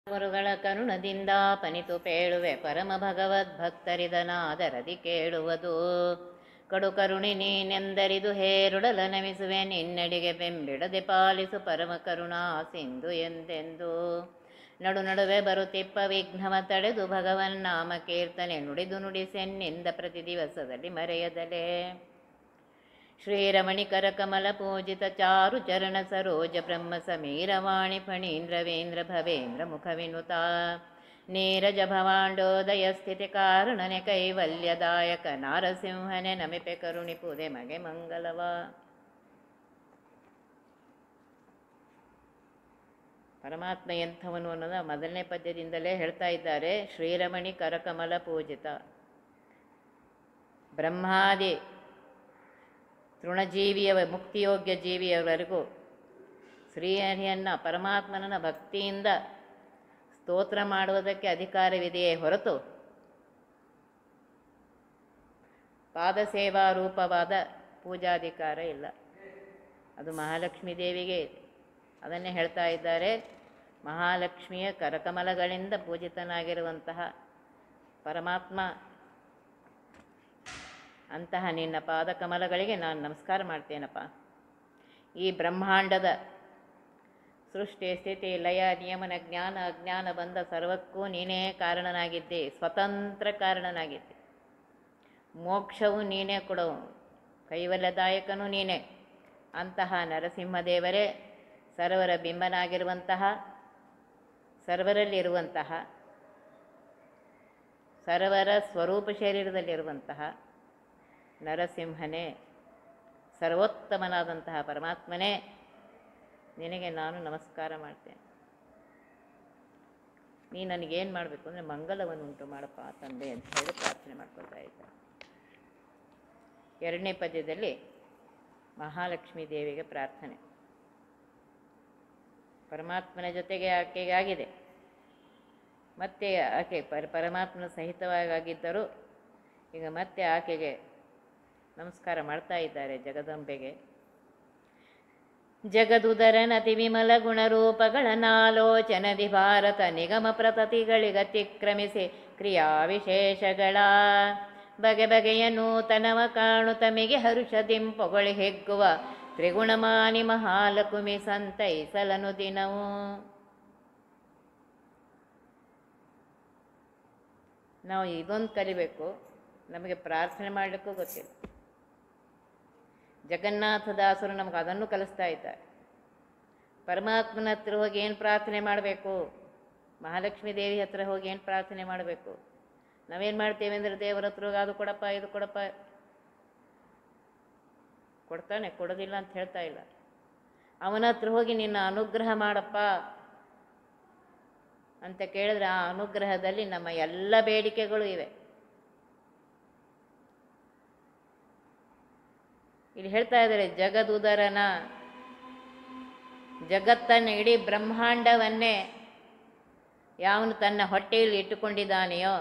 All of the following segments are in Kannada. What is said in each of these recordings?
ಗುರುಗಳ ಕರುಣದಿಂದ ಪನಿತು ಪೇಳುವೆ ಪರಮ ಭಗವದ್ಭಕ್ತರಿದನಾದರದಿ ಕೇಳುವುದು ಕಡು ಕರುಣಿ ನೀನೆಂದರಿದು ಹೇರುಡಲ ನಮಿಸುವೆ ನಿನ್ನಡಿಗೆ ಬೆಂಬಿಡದೆ ಪಾಲಿಸು ಪರಮ ಕರುಣಾ ಸಿಂಧು ಎಂದೆಂದು ನಡು ನಡುವೆ ಬರುತ್ತಿಪ್ಪ ವಿಘ್ನವ ತಡೆದು ಭಗವನ್ ನಾಮ ಕೀರ್ತನೆ ನುಡಿದು ನುಡಿಸೆನ್ನಿಂದ ಪ್ರತಿ ದಿವಸದಲ್ಲಿ ಮರೆಯದಲೇ ಶ್ರೀರಮಣಿಕರ ಕಮಲ ಪೂಜಿತ ಚಾರು ಚರಣ ಸರೋಜ ಬ್ರಹ್ಮ ಸಮೀರವಾಣಿ ಫಣೀಂದ್ರವೇಂದ್ರ ಭವೇಂದ್ರ ಮುಖ ವಿನುತ ನೀರಜ ಭವಾಂಡೋದಯ ಸ್ಥಿತಿ ಕಾರಣನೆ ಕೈವಲ್ಯದಾಯಕ ನಾರಸಿಂಹನೆ ನಮಿಪೆ ಕರುಣಿಪುದೆ ಮಗೆ ಮಂಗಲವ ಪರಮಾತ್ಮ ಎಂಥವನು ಅನ್ನೋದ ಮೊದಲನೇ ಪದ್ಯದಿಂದಲೇ ಹೇಳ್ತಾ ಇದ್ದಾರೆ ಶ್ರೀರಮಣಿ ಕರಕಮಲ ಪೂಜಿತ ಬ್ರಹ್ಮಾದಿ ತೃಣಜೀವಿಯ ಮುಕ್ತಿಯೋಗ್ಯ ಜೀವಿಯವರೆಗೂ ಶ್ರೀಹರಿಯನ್ನು ಪರಮಾತ್ಮನ ಭಕ್ತಿಯಿಂದ ಸ್ತೋತ್ರ ಮಾಡುವುದಕ್ಕೆ ಅಧಿಕಾರವಿದೆಯೇ ಹೊರತು ಪಾದಸೇವಾ ರೂಪವಾದ ಪೂಜಾಧಿಕಾರ ಇಲ್ಲ ಅದು ಮಹಾಲಕ್ಷ್ಮೀ ದೇವಿಗೆ ಇದೆ ಅದನ್ನೇ ಹೇಳ್ತಾ ಇದ್ದಾರೆ ಮಹಾಲಕ್ಷ್ಮಿಯ ಕರಕಮಲಗಳಿಂದ ಪೂಜಿತನಾಗಿರುವಂತಹ ಪರಮಾತ್ಮ ಅಂತಹ ನಿನ್ನ ಪಾದಕಮಲಗಳಿಗೆ ನಾನು ನಮಸ್ಕಾರ ಮಾಡ್ತೇನಪ್ಪ ಈ ಬ್ರಹ್ಮಾಂಡದ ಸೃಷ್ಟಿ ಸ್ಥಿತಿ ಲಯ ನಿಯಮನ ಜ್ಞಾನ ಅಜ್ಞಾನ ಬಂದ ಸರ್ವಕ್ಕೂ ನೀನೇ ಕಾರಣನಾಗಿದ್ದೆ ಸ್ವತಂತ್ರ ಕಾರಣನಾಗಿದ್ದೆ ಮೋಕ್ಷವು ನೀನೇ ಕೊಡವು ಕೈವಲ್ಯದಾಯಕನೂ ನೀನೇ ಅಂತಹ ನರಸಿಂಹದೇವರೇ ಸರ್ವರ ಬಿಂಬನಾಗಿರುವಂತಹ ಸರ್ವರಲ್ಲಿರುವಂತಹ ಸರ್ವರ ಸ್ವರೂಪ ಶರೀರದಲ್ಲಿರುವಂತಹ ನರಸಿಂಹನೇ ಸರ್ವೋತ್ತಮನಾದಂತಹ ಪರಮಾತ್ಮನೇ ನಿನಗೆ ನಾನು ನಮಸ್ಕಾರ ಮಾಡ್ತೇನೆ ನೀ ನನಗೇನು ಮಾಡಬೇಕು ಅಂದರೆ ಮಂಗಲವನ್ನು ಉಂಟು ಮಾಡಪ್ಪ ತಂದೆ ಅಂತ ಹೇಳಿ ಪ್ರಾರ್ಥನೆ ಮಾಡ್ಕೊಳ್ತಾ ಇದ್ದ ಎರಡನೇ ಪದ್ಯದಲ್ಲಿ ಮಹಾಲಕ್ಷ್ಮೀ ದೇವಿಗೆ ಪ್ರಾರ್ಥನೆ ಪರಮಾತ್ಮನ ಜೊತೆಗೆ ಆಕೆಗೆ ಆಗಿದೆ ಮತ್ತೆ ಆಕೆ ಪರ ಪರಮಾತ್ಮನ ಸಹಿತವಾಗಿದ್ದರೂ ಈಗ ಮತ್ತೆ ಆಕೆಗೆ ನಮಸ್ಕಾರ ಮಾಡ್ತಾ ಇದ್ದಾರೆ ಜಗದಂಬೆಗೆ ಜಗದುದರನತಿ ವಿಮಲ ಗುಣರೂಪಗಳ ನಾಲೋಚನದಿ ಭಾರತ ನಿಗಮ ಪ್ರತತಿಗಳಿಗತಿಕ್ರಮಿಸಿ ಕ್ರಿಯಾ ವಿಶೇಷಗಳ ಬಗೆ ಬಗೆಯ ನೂತನವ ಕಾಣು ತಮಿಗೆ ಹರುಷದಿಂ ಪೊಗಳಿ ಹೆಗ್ಗುವ ತ್ರಿಗುಣಮಾನಿ ಮಹಾಲಕುಮಿ ಸಂತೈಸಲನು ದಿನವು ನಾವು ಇದೊಂದು ಕಲಿಬೇಕು ನಮಗೆ ಪ್ರಾರ್ಥನೆ ಮಾಡಲಿಕ್ಕೂ ಗೊತ್ತಿಲ್ಲ ಜಗನ್ನಾಥದಾಸರು ನಮಗೆ ಅದನ್ನು ಕಲಿಸ್ತಾ ಇದ್ದಾರೆ ಪರಮಾತ್ಮನ ಹತ್ರ ಹೋಗಿ ಏನು ಪ್ರಾರ್ಥನೆ ಮಾಡಬೇಕು ಮಹಾಲಕ್ಷ್ಮೀ ದೇವಿ ಹತ್ರ ಹೋಗಿ ಏನು ಪ್ರಾರ್ಥನೆ ಮಾಡಬೇಕು ನಾವೇನು ಮಾಡ್ತೇವೆ ಅಂದರೆ ದೇವರ ಹತ್ರ ಹೋಗಿ ಅದು ಕೊಡಪ್ಪ ಇದು ಕೊಡಪ್ಪ ಕೊಡ್ತಾನೆ ಕೊಡೋದಿಲ್ಲ ಅಂತ ಹೇಳ್ತಾ ಇಲ್ಲ ಅವನ ಹತ್ರ ಹೋಗಿ ನಿನ್ನ ಅನುಗ್ರಹ ಮಾಡಪ್ಪ ಅಂತ ಕೇಳಿದ್ರೆ ಆ ಅನುಗ್ರಹದಲ್ಲಿ ನಮ್ಮ ಎಲ್ಲ ಬೇಡಿಕೆಗಳು ಇವೆ ಇಲ್ಲಿ ಹೇಳ್ತಾ ಇದ್ದಾರೆ ಜಗದುದರನ ಜಗತ್ತನ್ನು ಇಡೀ ಬ್ರಹ್ಮಾಂಡವನ್ನೇ ಯಾವನು ತನ್ನ ಹೊಟ್ಟೆಯಲ್ಲಿ ಇಟ್ಟುಕೊಂಡಿದ್ದಾನೆಯೋ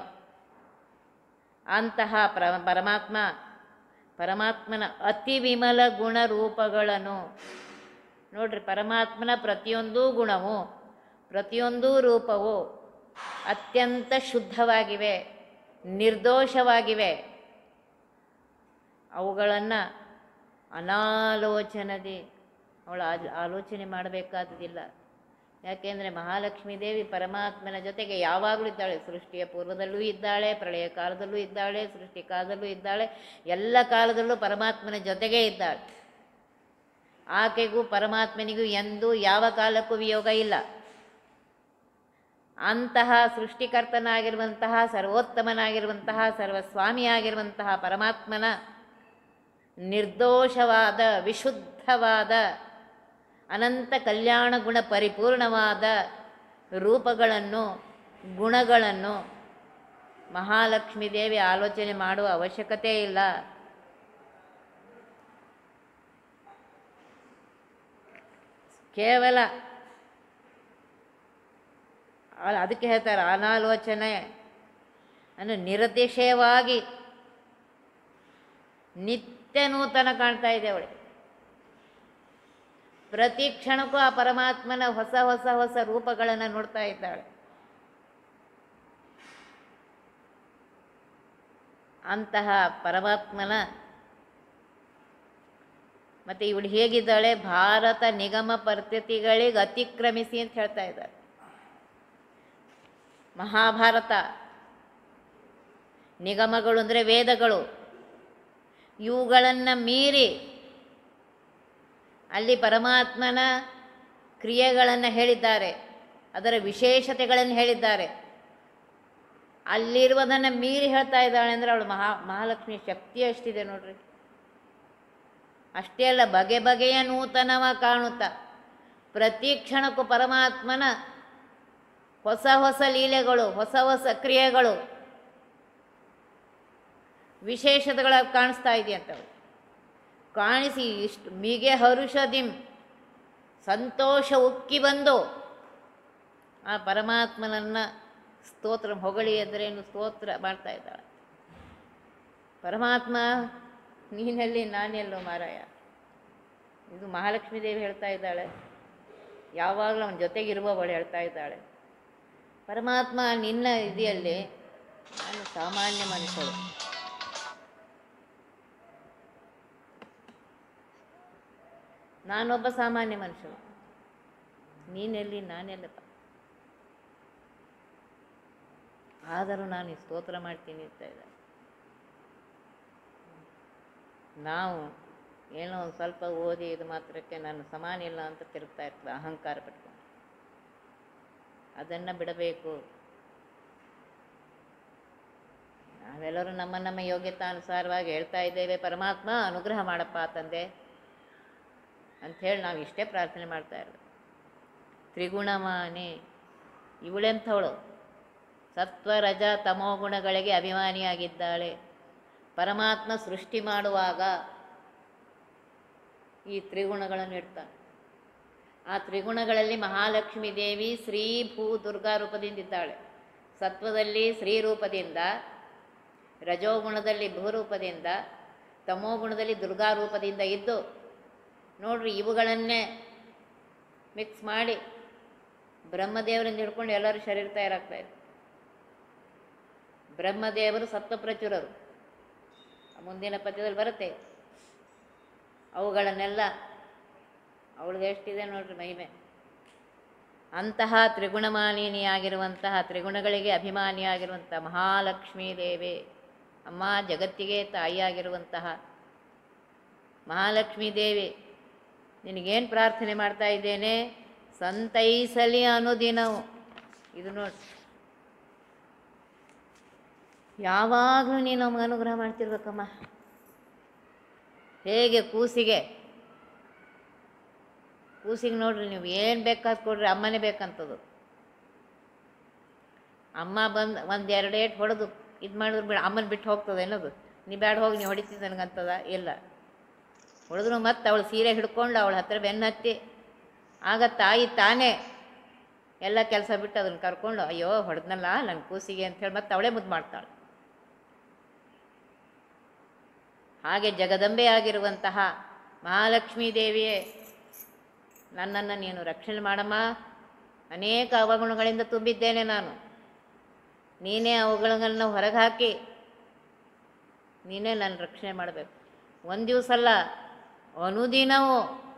ಅಂತಹ ಪ್ರ ಪರಮಾತ್ಮ ಪರಮಾತ್ಮನ ಅತಿ ವಿಮಲ ಗುಣ ರೂಪಗಳನ್ನು ನೋಡ್ರಿ ಪರಮಾತ್ಮನ ಪ್ರತಿಯೊಂದು ಗುಣವು ಪ್ರತಿಯೊಂದು ರೂಪವು ಅತ್ಯಂತ ಶುದ್ಧವಾಗಿವೆ ನಿರ್ದೋಷವಾಗಿವೆ ಅವುಗಳನ್ನು ಅನಾಲೋಚನದಿ ಅವಳು ಆ- ಆಲೋಚನೆ ಮಾಡಬೇಕಾದುದಿಲ್ಲ ಯಾಕೆಂದರೆ ಮಹಾಲಕ್ಷ್ಮೀ ದೇವಿ ಪರಮಾತ್ಮನ ಜೊತೆಗೆ ಯಾವಾಗಲೂ ಇದ್ದಾಳೆ ಸೃಷ್ಟಿಯ ಪೂರ್ವದಲ್ಲೂ ಇದ್ದಾಳೆ ಪ್ರಳಯ ಕಾಲದಲ್ಲೂ ಇದ್ದಾಳೆ ಸೃಷ್ಟಿ ಕಾಲದಲ್ಲೂ ಇದ್ದಾಳೆ ಎಲ್ಲ ಕಾಲದಲ್ಲೂ ಪರಮಾತ್ಮನ ಜೊತೆಗೇ ಇದ್ದಾಳೆ ಆಕೆಗೂ ಪರಮಾತ್ಮನಿಗೂ ಎಂದೂ ಯಾವ ಕಾಲಕ್ಕೂ ವಿಯೋಗ ಇಲ್ಲ ಅಂತಹ ಸೃಷ್ಟಿಕರ್ತನಾಗಿರುವಂತಹ ಸರ್ವೋತ್ತಮನಾಗಿರುವಂತಹ ಸರ್ವಸ್ವಾಮಿಯಾಗಿರುವಂತಹ ಪರಮಾತ್ಮನ ನಿರ್ದೋಷವಾದ ವಿಶುದ್ಧವಾದ ಅನಂತ ಕಲ್ಯಾಣ ಗುಣ ಪರಿಪೂರ್ಣವಾದ ರೂಪಗಳನ್ನು ಗುಣಗಳನ್ನು ಮಹಾಲಕ್ಷ್ಮೀ ದೇವಿ ಆಲೋಚನೆ ಮಾಡುವ ಅವಶ್ಯಕತೆ ಇಲ್ಲ ಕೇವಲ ಆ- ಅದಕ್ಕೆ ಹೇಳ್ತಾರೆ ಅನಾಲೋಚನೆ ಅಂದರೆ ನಿರತಿಶಯವಾಗಿ ನಿತ್ಯ ನೂತನ ಕಾಣ್ತಾ ಇದೆ ಅವಳಿಗೆ ಪ್ರತಿ ಕ್ಷಣಕ್ಕೂ ಆ ಪರಮಾತ್ಮನ ಹೊಸ ಹೊಸ ಹೊಸ ರೂಪಗಳನ್ನು ನೋಡ್ತಾ ಇದ್ದಾಳೆ ಅಂತಹ ಪರಮಾತ್ಮನ ಮತ್ತು ಇವಳು ಹೇಗಿದ್ದಾಳೆ ಭಾರತ ನಿಗಮ ಪದ್ಧತಿಗಳಿಗೆ ಅತಿಕ್ರಮಿಸಿ ಅಂತ ಹೇಳ್ತಾ ಇದ್ದಾರೆ ಮಹಾಭಾರತ ನಿಗಮಗಳು ಅಂದರೆ ವೇದಗಳು ಇವುಗಳನ್ನು ಮೀರಿ ಅಲ್ಲಿ ಪರಮಾತ್ಮನ ಕ್ರಿಯೆಗಳನ್ನು ಹೇಳಿದ್ದಾರೆ ಅದರ ವಿಶೇಷತೆಗಳನ್ನು ಹೇಳಿದ್ದಾರೆ ಅಲ್ಲಿರುವುದನ್ನು ಮೀರಿ ಹೇಳ್ತಾ ಇದ್ದಾಳೆ ಅಂದರೆ ಅವಳು ಮಹಾ ಮಹಾಲಕ್ಷ್ಮಿ ಶಕ್ತಿ ಅಷ್ಟಿದೆ ನೋಡ್ರಿ ಅಷ್ಟೇ ಅಲ್ಲ ಬಗೆ ಬಗೆಯ ನೂತನವ ಕಾಣುತ್ತಾ ಪ್ರತಿ ಕ್ಷಣಕ್ಕೂ ಪರಮಾತ್ಮನ ಹೊಸ ಹೊಸ ಲೀಲೆಗಳು ಹೊಸ ಹೊಸ ಕ್ರಿಯೆಗಳು ವಿಶೇಷತೆಗಳ ಕಾಣಿಸ್ತಾ ಇದೆಯಂತವು ಕಾಣಿಸಿ ಇಷ್ಟು ಮಿಗೆ ಹರುಷದಿಂ ಸಂತೋಷ ಉಕ್ಕಿ ಬಂದು ಆ ಪರಮಾತ್ಮನನ್ನು ಸ್ತೋತ್ರ ಹೊಗಳಿ ಎದುರೇನು ಸ್ತೋತ್ರ ಮಾಡ್ತಾ ಇದ್ದಾಳೆ ಪರಮಾತ್ಮ ನೀನೆಲ್ಲಿ ನಾನೆಲ್ಲೋ ಮಾರಾಯ ಇದು ಮಹಾಲಕ್ಷ್ಮೀ ದೇವಿ ಹೇಳ್ತಾ ಇದ್ದಾಳೆ ಯಾವಾಗಲೂ ಅವನ ಜೊತೆಗಿರುವವಳು ಹೇಳ್ತಾ ಇದ್ದಾಳೆ ಪರಮಾತ್ಮ ನಿನ್ನ ಇದೆಯಲ್ಲಿ ನಾನು ಸಾಮಾನ್ಯ ಮನುಷ್ಯಳು ನಾನೊಬ್ಬ ಸಾಮಾನ್ಯ ಮನುಷ್ಯನು ನೀನೆಲ್ಲಿ ನಾನೆಲ್ಲಪ್ಪ ಆದರೂ ನಾನು ಈ ಸ್ತೋತ್ರ ಮಾಡ್ತೀನಿ ಅಂತ ಇದ್ದಾರೆ ನಾವು ಏನೋ ಒಂದು ಸ್ವಲ್ಪ ಓದಿ ಇದು ಮಾತ್ರಕ್ಕೆ ನಾನು ಸಮಾನ ಇಲ್ಲ ಅಂತ ತಿರುಗ್ತಾ ಇರ್ತದೆ ಅಹಂಕಾರ ಪಟ್ಕೊಂಡು ಅದನ್ನು ಬಿಡಬೇಕು ನಾವೆಲ್ಲರೂ ನಮ್ಮ ನಮ್ಮ ಯೋಗ್ಯತಾನುಸಾರವಾಗಿ ಹೇಳ್ತಾ ಇದ್ದೇವೆ ಪರಮಾತ್ಮ ಅನುಗ್ರಹ ಮಾಡಪ್ಪ ತಂದೆ ಅಂಥೇಳಿ ನಾವು ಇಷ್ಟೇ ಪ್ರಾರ್ಥನೆ ಮಾಡ್ತಾ ಇರೋದು ತ್ರಿಗುಣಮಾನೆ ಇವಳೆಂಥವಳು ಸತ್ವ ರಜ ತಮೋ ಗುಣಗಳಿಗೆ ಅಭಿಮಾನಿಯಾಗಿದ್ದಾಳೆ ಪರಮಾತ್ಮ ಸೃಷ್ಟಿ ಮಾಡುವಾಗ ಈ ತ್ರಿಗುಣಗಳನ್ನು ಇಡ್ತಾನೆ ಆ ತ್ರಿಗುಣಗಳಲ್ಲಿ ಮಹಾಲಕ್ಷ್ಮೀ ದೇವಿ ಶ್ರೀ ಭೂ ದುರ್ಗಾ ರೂಪದಿಂದಿದ್ದಾಳೆ ಸತ್ವದಲ್ಲಿ ಶ್ರೀ ರೂಪದಿಂದ ರಜೋಗುಣದಲ್ಲಿ ಭೂರೂಪದಿಂದ ತಮೋಗುಣದಲ್ಲಿ ದುರ್ಗಾ ರೂಪದಿಂದ ಇದ್ದು ನೋಡ್ರಿ ಇವುಗಳನ್ನೇ ಮಿಕ್ಸ್ ಮಾಡಿ ಬ್ರಹ್ಮದೇವರಿಂದ ಹಿಡ್ಕೊಂಡು ಎಲ್ಲರೂ ಶರೀರ ತಯಾರಾಗ್ತಾ ಇದೆ ಬ್ರಹ್ಮದೇವರು ಸತ್ವಪ್ರಚುರರು ಮುಂದಿನ ಪದ್ಯದಲ್ಲಿ ಬರುತ್ತೆ ಅವುಗಳನ್ನೆಲ್ಲ ಅವಳದು ಎಷ್ಟಿದೆ ನೋಡ್ರಿ ಮಹಿಮೆ ಅಂತಹ ತ್ರಿಗುಣಮಾಲಿನಿಯಾಗಿರುವಂತಹ ತ್ರಿಗುಣಗಳಿಗೆ ಅಭಿಮಾನಿಯಾಗಿರುವಂತಹ ಮಹಾಲಕ್ಷ್ಮೀ ದೇವಿ ಅಮ್ಮ ಜಗತ್ತಿಗೆ ತಾಯಿಯಾಗಿರುವಂತಹ ಮಹಾಲಕ್ಷ್ಮೀ ದೇವಿ ನಿನಗೇನು ಪ್ರಾರ್ಥನೆ ಮಾಡ್ತಾ ಇದ್ದೇನೆ ಸಂತೈಸಲಿ ಅನುದಿನವು ಇದು ನೋಡಿ ಯಾವಾಗಲೂ ನೀನು ನಮಗೆ ಅನುಗ್ರಹ ಮಾಡ್ತಿರ್ಬೇಕಮ್ಮ ಹೇಗೆ ಕೂಸಿಗೆ ಕೂಸಿಗೆ ನೋಡ್ರಿ ನೀವು ಏನು ಬೇಕಾದ್ ಕೊಡ್ರಿ ಅಮ್ಮನೇ ಬೇಕಂತದು ಅಮ್ಮ ಬಂದು ಒಂದು ಎರಡು ಏಟ್ ಹೊಡೆದು ಇದು ಮಾಡಿದ್ರು ಬಿಡ ಅಮ್ಮನ ಬಿಟ್ಟು ಹೋಗ್ತದೆ ಏನದು ನೀ ಬ್ಯಾಡ ಹೋಗಿ ನೀ ಹೊಡಿತಿದ್ದ ನನಗಂತದ ಇಲ್ಲ ಹೊಡೆದ್ರು ಮತ್ತೆ ಅವಳು ಸೀರೆ ಹಿಡ್ಕೊಂಡು ಅವಳ ಹತ್ರ ಬೆನ್ನು ಹತ್ತಿ ಆಗ ತಾಯಿ ತಾನೇ ಎಲ್ಲ ಕೆಲಸ ಬಿಟ್ಟು ಅದನ್ನು ಕರ್ಕೊಂಡು ಅಯ್ಯೋ ಹೊಡೆದ್ನಲ್ಲ ನನ್ನ ಕೂಸಿಗೆ ಅಂಥೇಳಿ ಮತ್ತೆ ಅವಳೇ ಮುದ್ದು ಮಾಡ್ತಾಳೆ ಹಾಗೆ ಜಗದಂಬೆ ಆಗಿರುವಂತಹ ಮಹಾಲಕ್ಷ್ಮೀ ದೇವಿಯೇ ನನ್ನನ್ನು ನೀನು ರಕ್ಷಣೆ ಮಾಡಮ್ಮ ಅನೇಕ ಅವಗುಣಗಳಿಂದ ತುಂಬಿದ್ದೇನೆ ನಾನು ನೀನೇ ಅವುಗಳನ್ನು ಹೊರಗೆ ಹಾಕಿ ನೀನೇ ನನ್ನ ರಕ್ಷಣೆ ಮಾಡಬೇಕು ಒಂದು ದಿವಸ ಅಲ್ಲ ಅನುದಿನವೂ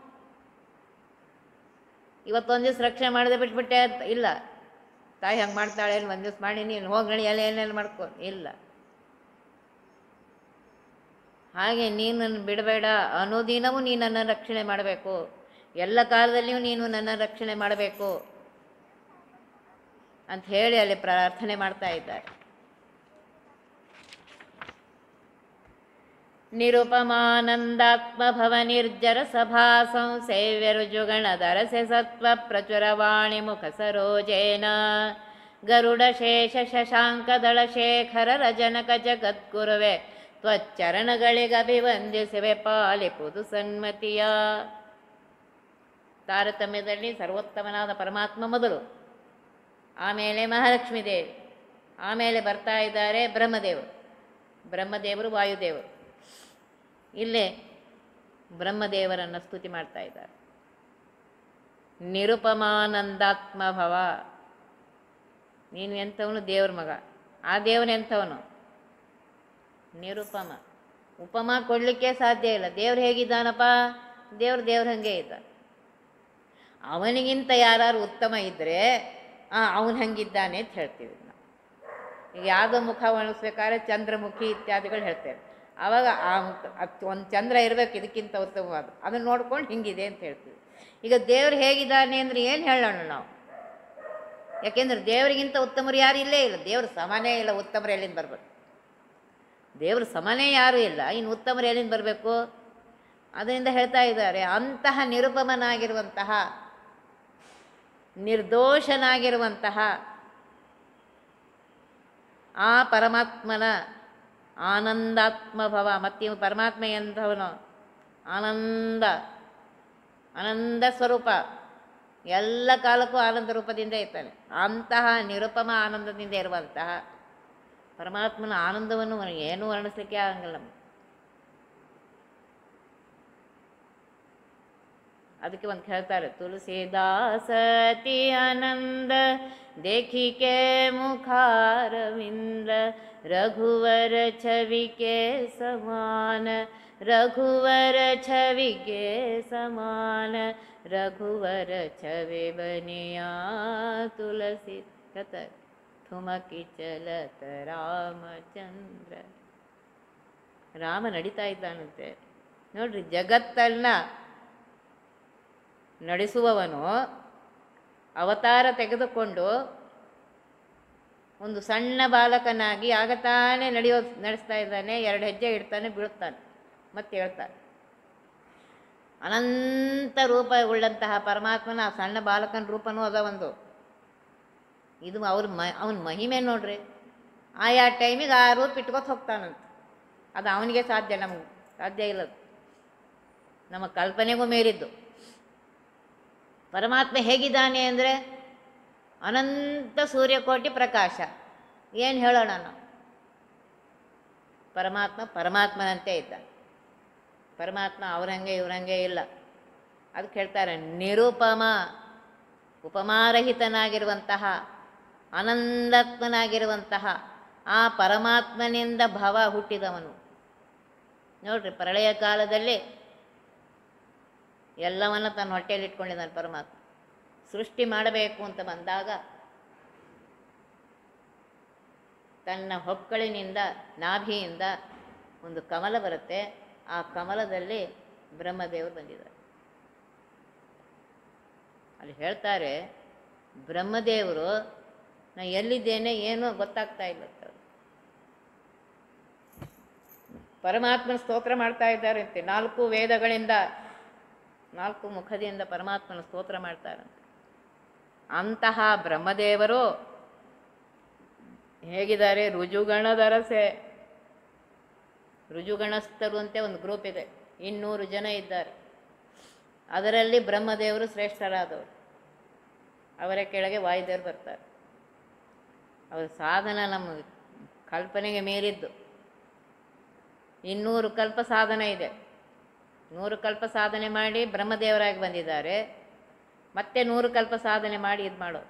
ಇವತ್ತೊಂದು ದಿವಸ ರಕ್ಷಣೆ ಮಾಡದೆ ಬಿಟ್ಬಿಟ್ಟೆ ಅಂತ ಇಲ್ಲ ತಾಯಿ ಹಂಗೆ ಮಾಡ್ತಾಳೆ ಒಂದು ದಿವಸ ಮಾಡಿ ನೀನು ಹೋಗಿ ಎಲ್ಲ ಏನೇನು ಮಾಡ್ಕೊ ಇಲ್ಲ ಹಾಗೆ ನೀನು ನನ್ನ ಬಿಡಬೇಡ ಅನುದಿನವೂ ನೀನು ನನ್ನ ರಕ್ಷಣೆ ಮಾಡಬೇಕು ಎಲ್ಲ ಕಾಲದಲ್ಲಿಯೂ ನೀನು ನನ್ನ ರಕ್ಷಣೆ ಮಾಡಬೇಕು ಅಂತ ಹೇಳಿ ಅಲ್ಲಿ ಪ್ರಾರ್ಥನೆ ಮಾಡ್ತಾ ಇದ್ದಾರೆ ನಿರುಪಮಾನಂದಾತ್ಮ ಭವ ನಿರ್ಜರ ಸಭಾ ಸಂಸೇವ್ಯ ರುಜುಗಣ ದರಸೆ ಸತ್ವ ಪ್ರಚುರವಾಣಿ ಮುಖ ಸರೋಜೇನ ಗರುಡ ಶೇಷ ಶಶಾಂಕ ದಳ ಶೇಖರ ರಜನಕ ಜಗದ್ಗುರುವೆ ತ್ವಚ್ಚರಣಗಳಿಗೆ ಅಭಿವಂದಿಸುವೆ ಪಾಲಿಪುದು ಸನ್ಮತಿಯ ತಾರತಮ್ಯದಲ್ಲಿ ಸರ್ವೋತ್ತಮನಾದ ಪರಮಾತ್ಮ ಮೊದಲು ಆಮೇಲೆ ಮಹಾಲಕ್ಷ್ಮೀ ದೇವಿ ಆಮೇಲೆ ಬರ್ತಾ ಇದ್ದಾರೆ ಬ್ರಹ್ಮದೇವರು ಬ್ರಹ್ಮದೇವರು ವಾಯುದೇವರು ಇಲ್ಲೇ ಬ್ರಹ್ಮದೇವರನ್ನು ಸ್ತುತಿ ಮಾಡ್ತಾ ಇದ್ದಾರೆ ನಿರುಪಮಾನಂದಾತ್ಮ ಭವ ನೀನು ಎಂಥವನು ದೇವ್ರ ಮಗ ಆ ದೇವನು ಎಂಥವನು ನಿರುಪಮ ಉಪಮ ಕೊಡಲಿಕ್ಕೆ ಸಾಧ್ಯ ಇಲ್ಲ ದೇವ್ರು ಹೇಗಿದ್ದಾನಪ್ಪ ದೇವ್ರು ದೇವ್ರ ಹಾಗೆ ಇದ್ದ ಅವನಿಗಿಂತ ಯಾರು ಉತ್ತಮ ಇದ್ದರೆ ಅವನು ಹಂಗಿದ್ದಾನೆ ಅಂತ ಹೇಳ್ತೀವಿ ನಾವು ಈಗ ಯಾವುದೋ ಮುಖ ಒಣಗಿಸ್ಬೇಕಾದ್ರೆ ಚಂದ್ರಮುಖಿ ಇತ್ಯಾದಿಗಳು ಹೇಳ್ತೇವೆ ಆವಾಗ ಆ ಒಂದು ಚಂದ್ರ ಇರಬೇಕು ಇದಕ್ಕಿಂತ ಉತ್ತಮವಾದ ಅದನ್ನು ನೋಡ್ಕೊಂಡು ಹಿಂಗಿದೆ ಅಂತ ಹೇಳ್ತೀವಿ ಈಗ ದೇವ್ರು ಹೇಗಿದ್ದಾನೆ ಅಂದರೆ ಏನು ಹೇಳೋಣ ನಾವು ಯಾಕೆಂದ್ರೆ ದೇವರಿಗಿಂತ ಉತ್ತಮರು ಯಾರು ಇಲ್ಲೇ ಇಲ್ಲ ದೇವ್ರ ಸಮಾನೇ ಇಲ್ಲ ಉತ್ತಮರು ಎಲ್ಲಿಂದ ಬರಬೇಕು ದೇವ್ರ ಸಮಾನೇ ಯಾರೂ ಇಲ್ಲ ಇನ್ನು ಉತ್ತಮರು ಎಲ್ಲಿಂದ ಬರಬೇಕು ಅದರಿಂದ ಹೇಳ್ತಾ ಇದ್ದಾರೆ ಅಂತಹ ನಿರುಪಮನಾಗಿರುವಂತಹ ನಿರ್ದೋಷನಾಗಿರುವಂತಹ ಆ ಪರಮಾತ್ಮನ ಆನಂದಾತ್ಮ ಭವ ಮತ್ತು ಪರಮಾತ್ಮ ಎಂಥವನು ಆನಂದ ಆನಂದ ಸ್ವರೂಪ ಎಲ್ಲ ಕಾಲಕ್ಕೂ ಆನಂದ ರೂಪದಿಂದ ಇರ್ತಾನೆ ಅಂತಹ ನಿರುಪಮ ಆನಂದದಿಂದ ಇರುವಂತಹ ಪರಮಾತ್ಮನ ಆನಂದವನ್ನು ಏನೂ ವರ್ಣಿಸ್ಲಿಕ್ಕೆ ಆಗಂಗಿಲ್ಲ ನಮ್ಗೆ ಅದಕ್ಕೆ ಒಂದು ಹೇಳ್ತಾರೆ ತುಳಸಿದಾಸತಿ ಆನಂದ ದೇಖಿಕೆ ಮುಖಾರವಿಂದ ರಘುವರ ಛವಿಕೆ ಸಮಾನ ರಘುವರ ಛವಿಗೆ ಸಮಾನ ರಘುವರ ಛವಿ ಬನಿಯಾ ತುಳಸಿ ಕಥ ಥುಮಕಿ ಚಲತ ರಾಮಚಂದ್ರ ರಾಮ ನಡೀತಾ ಇದ್ದಾನಂತೆ ನೋಡ್ರಿ ಜಗತ್ತನ್ನ ನಡೆಸುವವನು ಅವತಾರ ತೆಗೆದುಕೊಂಡು ಒಂದು ಸಣ್ಣ ಬಾಲಕನಾಗಿ ಆಗ ತಾನೇ ನಡೆಯೋ ನಡೆಸ್ತಾ ಇದ್ದಾನೆ ಎರಡು ಹೆಜ್ಜೆ ಇಡ್ತಾನೆ ಬೀಳುತ್ತಾನೆ ಮತ್ತೆ ಹೇಳ್ತಾನೆ ಅನಂತ ರೂಪ ಉಳ್ಳಂತಹ ಪರಮಾತ್ಮನ ಆ ಸಣ್ಣ ಬಾಲಕನ ರೂಪನೂ ಅದ ಒಂದು ಇದು ಅವ್ರ ಮ ಅವನ ಮಹಿಮೆ ನೋಡ್ರಿ ಆಯಾ ಟೈಮಿಗೆ ಆ ರೂಪ ಇಟ್ಕೊತ ಹೋಗ್ತಾನಂತ ಅದು ಅವನಿಗೆ ಸಾಧ್ಯ ನಮಗೆ ಸಾಧ್ಯ ಇಲ್ಲ ಅದು. ನಮ್ಮ ಕಲ್ಪನೆಗೂ ಮೀರಿದ್ದು ಪರಮಾತ್ಮ ಹೇಗಿದ್ದಾನೆ ಅಂದರೆ ಅನಂತ ಸೂರ್ಯಕೋಟಿ ಪ್ರಕಾಶ ಏನು ಹೇಳೋಣ ನಾವು ಪರಮಾತ್ಮ ಪರಮಾತ್ಮನಂತೆ ಇದ್ದ ಪರಮಾತ್ಮ ಅವರಂಗೆ ಇವರಂಗೆ ಇಲ್ಲ ಅದಕ್ಕೆ ಹೇಳ್ತಾರೆ ನಿರುಪಮ ಉಪಮಾರಹಿತನಾಗಿರುವಂತಹ ಆನಂದಾತ್ಮನಾಗಿರುವಂತಹ ಆ ಪರಮಾತ್ಮನಿಂದ ಭವ ಹುಟ್ಟಿದವನು ನೋಡ್ರಿ ಪ್ರಳಯ ಕಾಲದಲ್ಲಿ ಎಲ್ಲವನ್ನ ತನ್ನ ಹೊಟ್ಟೆಯಲ್ಲಿ ಇಟ್ಕೊಂಡಿದ್ದಾನೆ ಪರಮಾತ್ಮ ಸೃಷ್ಟಿ ಮಾಡಬೇಕು ಅಂತ ಬಂದಾಗ ತನ್ನ ಹೊಕ್ಕಳಿನಿಂದ ನಾಭಿಯಿಂದ ಒಂದು ಕಮಲ ಬರುತ್ತೆ ಆ ಕಮಲದಲ್ಲಿ ಬ್ರಹ್ಮದೇವರು ಬಂದಿದ್ದಾರೆ ಅಲ್ಲಿ ಹೇಳ್ತಾರೆ ಬ್ರಹ್ಮದೇವರು ನಾ ಎಲ್ಲಿದ್ದೇನೆ ಏನೂ ಗೊತ್ತಾಗ್ತಾ ಇಲ್ಲ ಅಂತ. ಪರಮಾತ್ಮನ ಸ್ತೋತ್ರ ಮಾಡ್ತಾ ಇದ್ದಾರಂತೆ ನಾಲ್ಕು ವೇದಗಳಿಂದ ನಾಲ್ಕು ಮುಖದಿಂದ ಪರಮಾತ್ಮನ ಸ್ತೋತ್ರ ಮಾಡ್ತಾರಂತೆ ಅಂತಹ ಬ್ರಹ್ಮದೇವರು ಹೇಗಿದ್ದಾರೆ ರುಜುಗಣದರಸೆ ರುಜುಗಣಸ್ಥರು ಅಂತ ಒಂದು ಗ್ರೂಪ್ ಇದೆ ಇನ್ನೂರು ಜನ ಇದ್ದಾರೆ ಅದರಲ್ಲಿ ಬ್ರಹ್ಮದೇವರು ಶ್ರೇಷ್ಠರಾದವರು ಅವರ ಕೆಳಗೆ ವಾಯುದೇವರು ಬರ್ತಾರೆ ಅವರ ಸಾಧನ ನಮ್ಮ ಕಲ್ಪನೆಗೆ ಮೀರಿದ್ದು ಇನ್ನೂರು ಕಲ್ಪ ಸಾಧನ ಇದೆ ನೂರು ಕಲ್ಪ ಸಾಧನೆ ಮಾಡಿ ಬ್ರಹ್ಮದೇವರಾಗಿ ಬಂದಿದ್ದಾರೆ ಮತ್ತೆ ನೂರು ಕಲ್ಪ ಸಾಧನೆ ಮಾಡಿ ಇದು ಮಾಡೋದು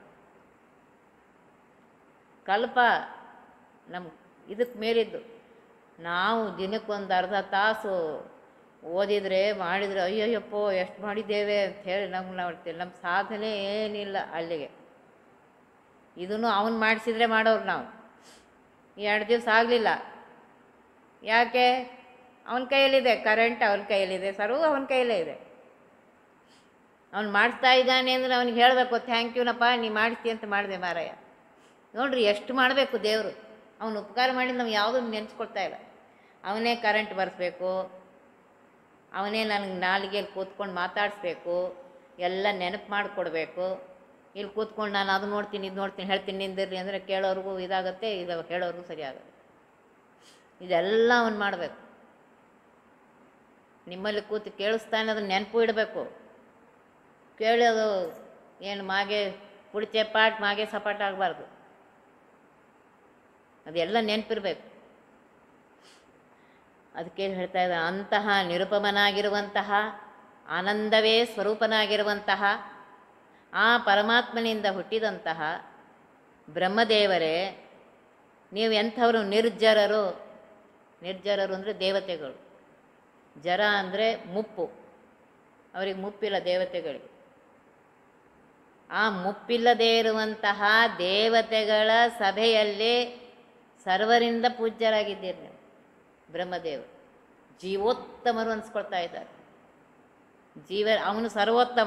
ಕಲ್ಪ ನಮ್ಮ ಇದಕ್ಕೆ ಮೀರಿದ್ದು ನಾವು ದಿನಕ್ಕೊಂದು ಅರ್ಧ ತಾಸು ಓದಿದರೆ ಮಾಡಿದರೆ ಅಯ್ಯಯ್ಯಪ್ಪೋ ಎಷ್ಟು ಮಾಡಿದ್ದೇವೆ ಅಂತ ಹೇಳಿ ನಮ್ಗೆ ನಾವು ನಮ್ಮ ಸಾಧನೆ ಏನಿಲ್ಲ ಅಲ್ಲಿಗೆ ಇದನ್ನು ಅವನು ಮಾಡಿಸಿದ್ರೆ ಮಾಡೋರು ನಾವು ಎರಡು ದಿವಸ ಆಗಲಿಲ್ಲ ಯಾಕೆ ಅವನ ಕೈಯಲ್ಲಿದೆ ಕರೆಂಟ್ ಅವನ ಕೈಯಲ್ಲಿದೆ ಸರ್ವ ಅವನ ಕೈಯಲ್ಲೇ ಇದೆ ಅವ್ನು ಮಾಡಿಸ್ತಾ ಇದ್ದಾನೆ ಅಂದರೆ ಅವ್ನಿಗೆ ಹೇಳಬೇಕು ಥ್ಯಾಂಕ್ ಯೂನಪ್ಪ ನೀ ಮಾಡಿಸ್ತಿ ಅಂತ ಮಾಡಿದೆ ಮಾರಾಯ ನೋಡ್ರಿ ಎಷ್ಟು ಮಾಡಬೇಕು ದೇವರು ಅವನು ಉಪಕಾರ ಮಾಡಿ ನಾವು ಯಾವುದೂ ನೆನೆಸ್ಕೊಳ್ತಾ ಇಲ್ಲ ಅವನೇ ಕರೆಂಟ್ ಬರೆಸ್ಬೇಕು ಅವನೇ ನನಗೆ ನಾಲಿಗೆಯಲ್ಲಿ ಕೂತ್ಕೊಂಡು ಮಾತಾಡಿಸ್ಬೇಕು ಎಲ್ಲ ನೆನಪು ಮಾಡಿಕೊಡ್ಬೇಕು ಇಲ್ಲಿ ಕೂತ್ಕೊಂಡು ನಾನು ಅದು ನೋಡ್ತೀನಿ ಇದು ನೋಡ್ತೀನಿ ಹೇಳ್ತೀನಿ ನಿಂದಿರ್ಲಿ ಅಂದರೆ ಕೇಳೋರಿಗೂ ಇದಾಗುತ್ತೆ ಇದು ಹೇಳೋರಿಗೂ ಸರಿ ಆಗುತ್ತೆ ಇದೆಲ್ಲ ಅವನು ಮಾಡಬೇಕು ನಿಮ್ಮಲ್ಲಿ ಕೂತು ಕೇಳಿಸ್ತಾನೆ ಅದನ್ನು ನೆನಪು ಇಡಬೇಕು ಕೇಳೋದು ಏನು ಮಾಗೆ ಪುಡಿಚೆ ಪಾಟ್ ಮಾಗೆ ಸಪಾಟ ಆಗಬಾರ್ದು ಅದೆಲ್ಲ ನೆನಪಿರ್ಬೇಕು ಅದಕ್ಕೆ ಹೇಳ್ತಾ ಇದ್ದ ಅಂತಹ ನಿರುಪಮನಾಗಿರುವಂತಹ ಆನಂದವೇ ಸ್ವರೂಪನಾಗಿರುವಂತಹ ಆ ಪರಮಾತ್ಮನಿಂದ ಹುಟ್ಟಿದಂತಹ ಬ್ರಹ್ಮದೇವರೇ ನೀವು ಎಂಥವರು ನಿರ್ಜರರು ನಿರ್ಜರರು ಅಂದರೆ ದೇವತೆಗಳು ಜರ ಅಂದರೆ ಮುಪ್ಪು ಅವರಿಗೆ ಮುಪ್ಪಿಲ್ಲ ದೇವತೆಗಳಿಗೆ ಆ ಮುಪ್ಪಿಲ್ಲದೇ ಇರುವಂತಹ ದೇವತೆಗಳ ಸಭೆಯಲ್ಲಿ ಸರ್ವರಿಂದ ಪೂಜ್ಯರಾಗಿದ್ದೀರಿ ನೀವು ಬ್ರಹ್ಮದೇವರು ಜೀವೋತ್ತಮರು ಅನ್ಸ್ಕೊಳ್ತಾ ಇದ್ದಾರೆ ಜೀವ ಅವನು ಸರ್ವೋತ್ತಮ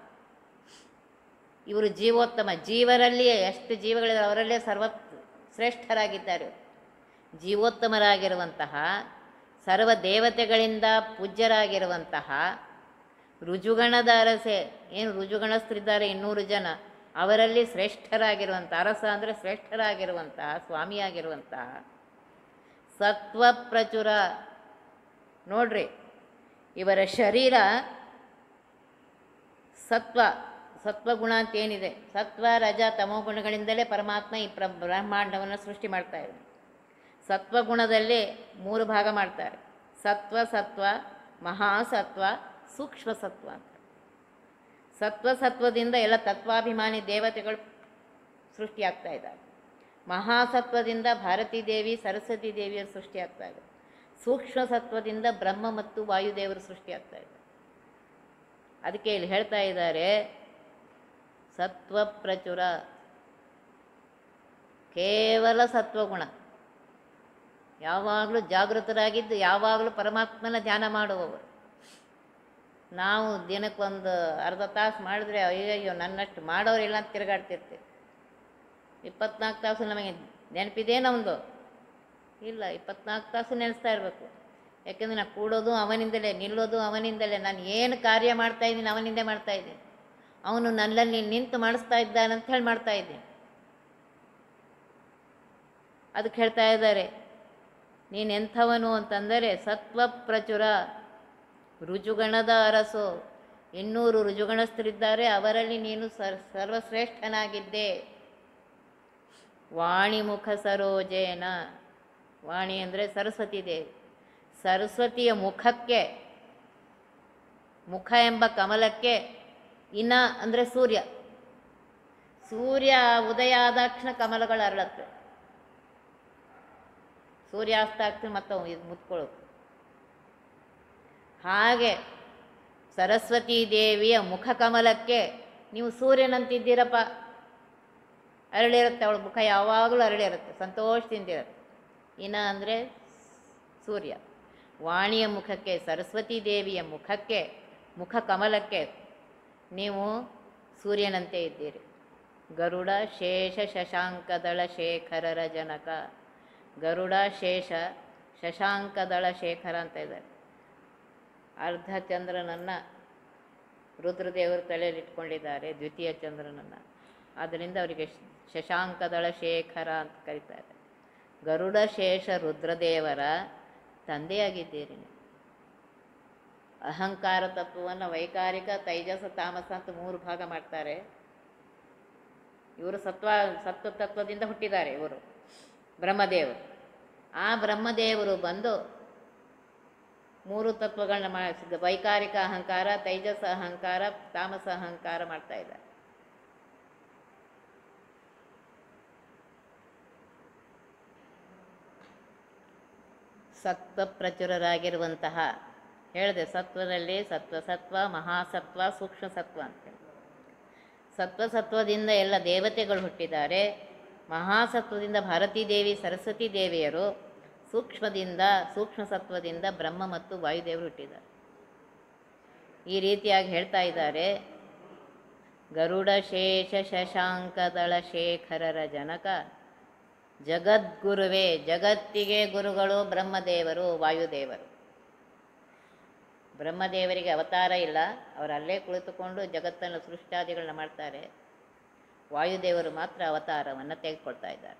ಇವರು ಜೀವೋತ್ತಮ ಜೀವರಲ್ಲಿ ಎಷ್ಟು ಜೀವಗಳಿವೆ ಅವರಲ್ಲೇ ಸರ್ವ ಶ್ರೇಷ್ಠರಾಗಿದ್ದಾರೆ ಜೀವೋತ್ತಮರಾಗಿರುವಂತಹ ಸರ್ವ ದೇವತೆಗಳಿಂದ ಪೂಜ್ಯರಾಗಿರುವಂತಹ ರುಜುಗಣದ ಅರಸೆ ಏನು ರುಜುಗಣಸ್ಥರಿದ್ದಾರೆ ಇನ್ನೂರು ಜನ ಅವರಲ್ಲಿ ಶ್ರೇಷ್ಠರಾಗಿರುವಂಥ ಅರಸ ಅಂದರೆ ಶ್ರೇಷ್ಠರಾಗಿರುವಂತಹ ಸ್ವಾಮಿಯಾಗಿರುವಂತಹ ಸತ್ವ ಪ್ರಚುರ ನೋಡ್ರಿ ಇವರ ಶರೀರ ಸತ್ವ ಸತ್ವಗುಣ ಅಂತ ಏನಿದೆ ಸತ್ವ ರಜ ತಮೋ ಗುಣಗಳಿಂದಲೇ ಪರಮಾತ್ಮ ಈ ಪ್ರ ಬ್ರಹ್ಮಾಂಡವನ್ನು ಸೃಷ್ಟಿ ಮಾಡ್ತಾ ಇದ್ದಾನೆ ಸತ್ವಗುಣದಲ್ಲಿ ಮೂರು ಭಾಗ ಮಾಡ್ತಾರೆ ಸತ್ವ ಸತ್ವ ಮಹಾಸತ್ವ ಸೂಕ್ಷ್ಮ ಸತ್ವ ಅಂತ ಸತ್ವ ಸತ್ವದಿಂದ ಎಲ್ಲ ತತ್ವಾಭಿಮಾನಿ ದೇವತೆಗಳು ಸೃಷ್ಟಿಯಾಗ್ತಾ ಇದ್ದಾರೆ ಮಹಾಸತ್ವದಿಂದ ಭಾರತೀ ದೇವಿ ಸರಸ್ವತಿ ದೇವಿಯರು ಸೃಷ್ಟಿಯಾಗ್ತಾ ಇದೆ ಸೂಕ್ಷ್ಮ ಸತ್ವದಿಂದ ಬ್ರಹ್ಮ ಮತ್ತು ವಾಯುದೇವರು ಸೃಷ್ಟಿಯಾಗ್ತಾ ಇದೆ ಅದಕ್ಕೆ ಇಲ್ಲಿ ಹೇಳ್ತಾ ಇದ್ದಾರೆ ಸತ್ವ ಪ್ರಚುರ ಕೇವಲ ಸತ್ವಗುಣ ಯಾವಾಗಲೂ ಜಾಗೃತರಾಗಿದ್ದು ಯಾವಾಗಲೂ ಪರಮಾತ್ಮನ ಧ್ಯಾನ ಮಾಡುವವರು ನಾವು ದಿನಕ್ಕೊಂದು ಅರ್ಧ ತಾಸು ಮಾಡಿದ್ರೆ ಅಯ್ಯಯ್ಯೋ ನನ್ನಷ್ಟು ಮಾಡೋರಿಲ್ಲ ಅಂತ ತಿರುಗಾಡ್ತಿರ್ತೀವಿ ಇಪ್ಪತ್ನಾಲ್ಕು ತಾಸು ನಮಗೆ ನೆನಪಿದೆ ನಮ್ಮದು ಇಲ್ಲ ಇಪ್ಪತ್ನಾಲ್ಕು ತಾಸು ನೆನೆಸ್ತಾ ಇರಬೇಕು ಯಾಕೆಂದರೆ ನಾನು ಕೂಡೋದು ಅವನಿಂದಲೇ ನಿಲ್ಲೋದು ಅವನಿಂದಲೇ ನಾನು ಏನು ಕಾರ್ಯ ಮಾಡ್ತಾ ಇದ್ದೀನಿ ಅವನಿಂದೇ ಮಾಡ್ತಾ ಇದ್ದೀನಿ ಅವನು ನನ್ನಲ್ಲಿ ನಿಂತು ಮಾಡಿಸ್ತಾ ಇದ್ದಾನಂತ ಹೇಳಿ ಮಾಡ್ತಾ ಇದ್ದೀನಿ ಅದಕ್ಕೆ ಹೇಳ್ತಾ ಇದ್ದಾರೆ ನೀನು ಎಂಥವನು ಅಂತಂದರೆ ಸತ್ವ ಪ್ರಚುರ ರುಜುಗಣದ ಅರಸು ಇನ್ನೂರು ರುಜುಗಣಸ್ಥರಿದ್ದಾರೆ ಅವರಲ್ಲಿ ನೀನು ಸರ್ ಸರ್ವಶ್ರೇಷ್ಠನಾಗಿದ್ದೆ ವಾಣಿಮುಖ ಸರೋಜೇನ ವಾಣಿ ಅಂದರೆ ಸರಸ್ವತಿ ದೇವಿ ಸರಸ್ವತಿಯ ಮುಖಕ್ಕೆ ಮುಖ ಎಂಬ ಕಮಲಕ್ಕೆ ಇನ ಅಂದರೆ ಸೂರ್ಯ ಸೂರ್ಯ ಉದಯ ಆದಾಕ್ಷಣ ಕಮಲಗಳು ಅರಳತ್ತೆ ಸೂರ್ಯಾಸ್ತ ಆಗ್ತದೆ ಮತ್ತೆ ಇದು ಮುತ್ಕೊಳ್ಳೋದು ಹಾಗೆ ಸರಸ್ವತೀ ದೇವಿಯ ಮುಖ ಕಮಲಕ್ಕೆ ನೀವು ಸೂರ್ಯನಂತಿದ್ದೀರಪ್ಪ ಅರಳಿರುತ್ತೆ ಅವಳ ಮುಖ ಯಾವಾಗಲೂ ಅರಳಿರುತ್ತೆ ಸಂತೋಷದಿಂದ ಇರುತ್ತೆ ಇನ ಅಂದರೆ ಸೂರ್ಯ ವಾಣಿಯ ಮುಖಕ್ಕೆ ಸರಸ್ವತೀ ದೇವಿಯ ಮುಖಕ್ಕೆ ಮುಖ ಕಮಲಕ್ಕೆ ನೀವು ಸೂರ್ಯನಂತೆ ಇದ್ದೀರಿ ಗರುಡ ಶೇಷ ಶಶಾಂಕದಳ ಶೇಖರರ ಜನಕ ಗರುಡ ಶೇಷ ಶಶಾಂಕದಳ ಶೇಖರ ಅಂತ ಇದ್ದಾರೆ ಅರ್ಧ ಚಂದ್ರನನ್ನು ರುದ್ರದೇವರು ತಲೆಯಲ್ಲಿ ಇಟ್ಕೊಂಡಿದ್ದಾರೆ ದ್ವಿತೀಯ ಚಂದ್ರನನ್ನು ಆದ್ದರಿಂದ ಅವರಿಗೆ ಶ- ಶಶಾಂಕದಳ ಶೇಖರ ಅಂತ ಕರೀತಾರೆ ಗರುಡ ಶೇಷ ರುದ್ರದೇವರ ತಂದೆಯಾಗಿದ್ದೀರಿ ನೀವು ಅಹಂಕಾರ ತತ್ವವನ್ನು ವೈಕಾರಿಕ ತೈಜಸ ತಾಮಸ ಅಂತ ಮೂರು ಭಾಗ ಮಾಡ್ತಾರೆ ಇವರು ಸತ್ವ ಸತ್ವ ತತ್ವದಿಂದ ಹುಟ್ಟಿದ್ದಾರೆ ಇವರು ಬ್ರಹ್ಮದೇವರು ಆ ಬ್ರಹ್ಮದೇವರು ಬಂದು ಮೂರು ತತ್ವಗಳನ್ನ ಮಾಡಿಸಿದ ವೈಕಾರಿಕ ಅಹಂಕಾರ ತೈಜಸ ಅಹಂಕಾರ ತಾಮಸ ಅಹಂಕಾರ ಮಾಡ್ತಾ ಇದ್ದಾರೆ ಸತ್ವ ಪ್ರಚುರರಾಗಿರುವಂತಹ ಹೇಳಿದೆ ಸತ್ವದಲ್ಲಿ ಸತ್ವ ಸತ್ವ ಮಹಾಸತ್ವ ಸೂಕ್ಷ್ಮ ಸತ್ವ ಅಂತೇಳಿ ಸತ್ವ ಸತ್ವದಿಂದ ಎಲ್ಲ ದೇವತೆಗಳು ಹುಟ್ಟಿದ್ದಾರೆ ಮಹಾಸತ್ವದಿಂದ ಭಾರತೀ ದೇವಿ ಸರಸ್ವತಿ ದೇವಿಯರು ಸೂಕ್ಷ್ಮದಿಂದ ಸೂಕ್ಷ್ಮ ಸತ್ವದಿಂದ ಬ್ರಹ್ಮ ಮತ್ತು ವಾಯುದೇವರು ಹುಟ್ಟಿದ್ದಾರೆ ಈ ರೀತಿಯಾಗಿ ಹೇಳ್ತಾ ಇದ್ದಾರೆ ಗರುಡ ಶೇಷ ಶಶಾಂಕದಳ ಶೇಖರರ ಜನಕ ಜಗದ್ಗುರುವೇ ಜಗತ್ತಿಗೆ ಗುರುಗಳು ಬ್ರಹ್ಮದೇವರು ವಾಯುದೇವರು ಬ್ರಹ್ಮದೇವರಿಗೆ ಅವತಾರ ಇಲ್ಲ ಅವರು ಅಲ್ಲೇ ಕುಳಿತುಕೊಂಡು ಜಗತ್ತನ್ನು ಸೃಷ್ಟಾದಿಗಳನ್ನ ಮಾಡ್ತಾರೆ ವಾಯುದೇವರು ಮಾತ್ರ ಅವತಾರವನ್ನು ತೆಗೆದುಕೊಳ್ತಾ ಇದ್ದಾರೆ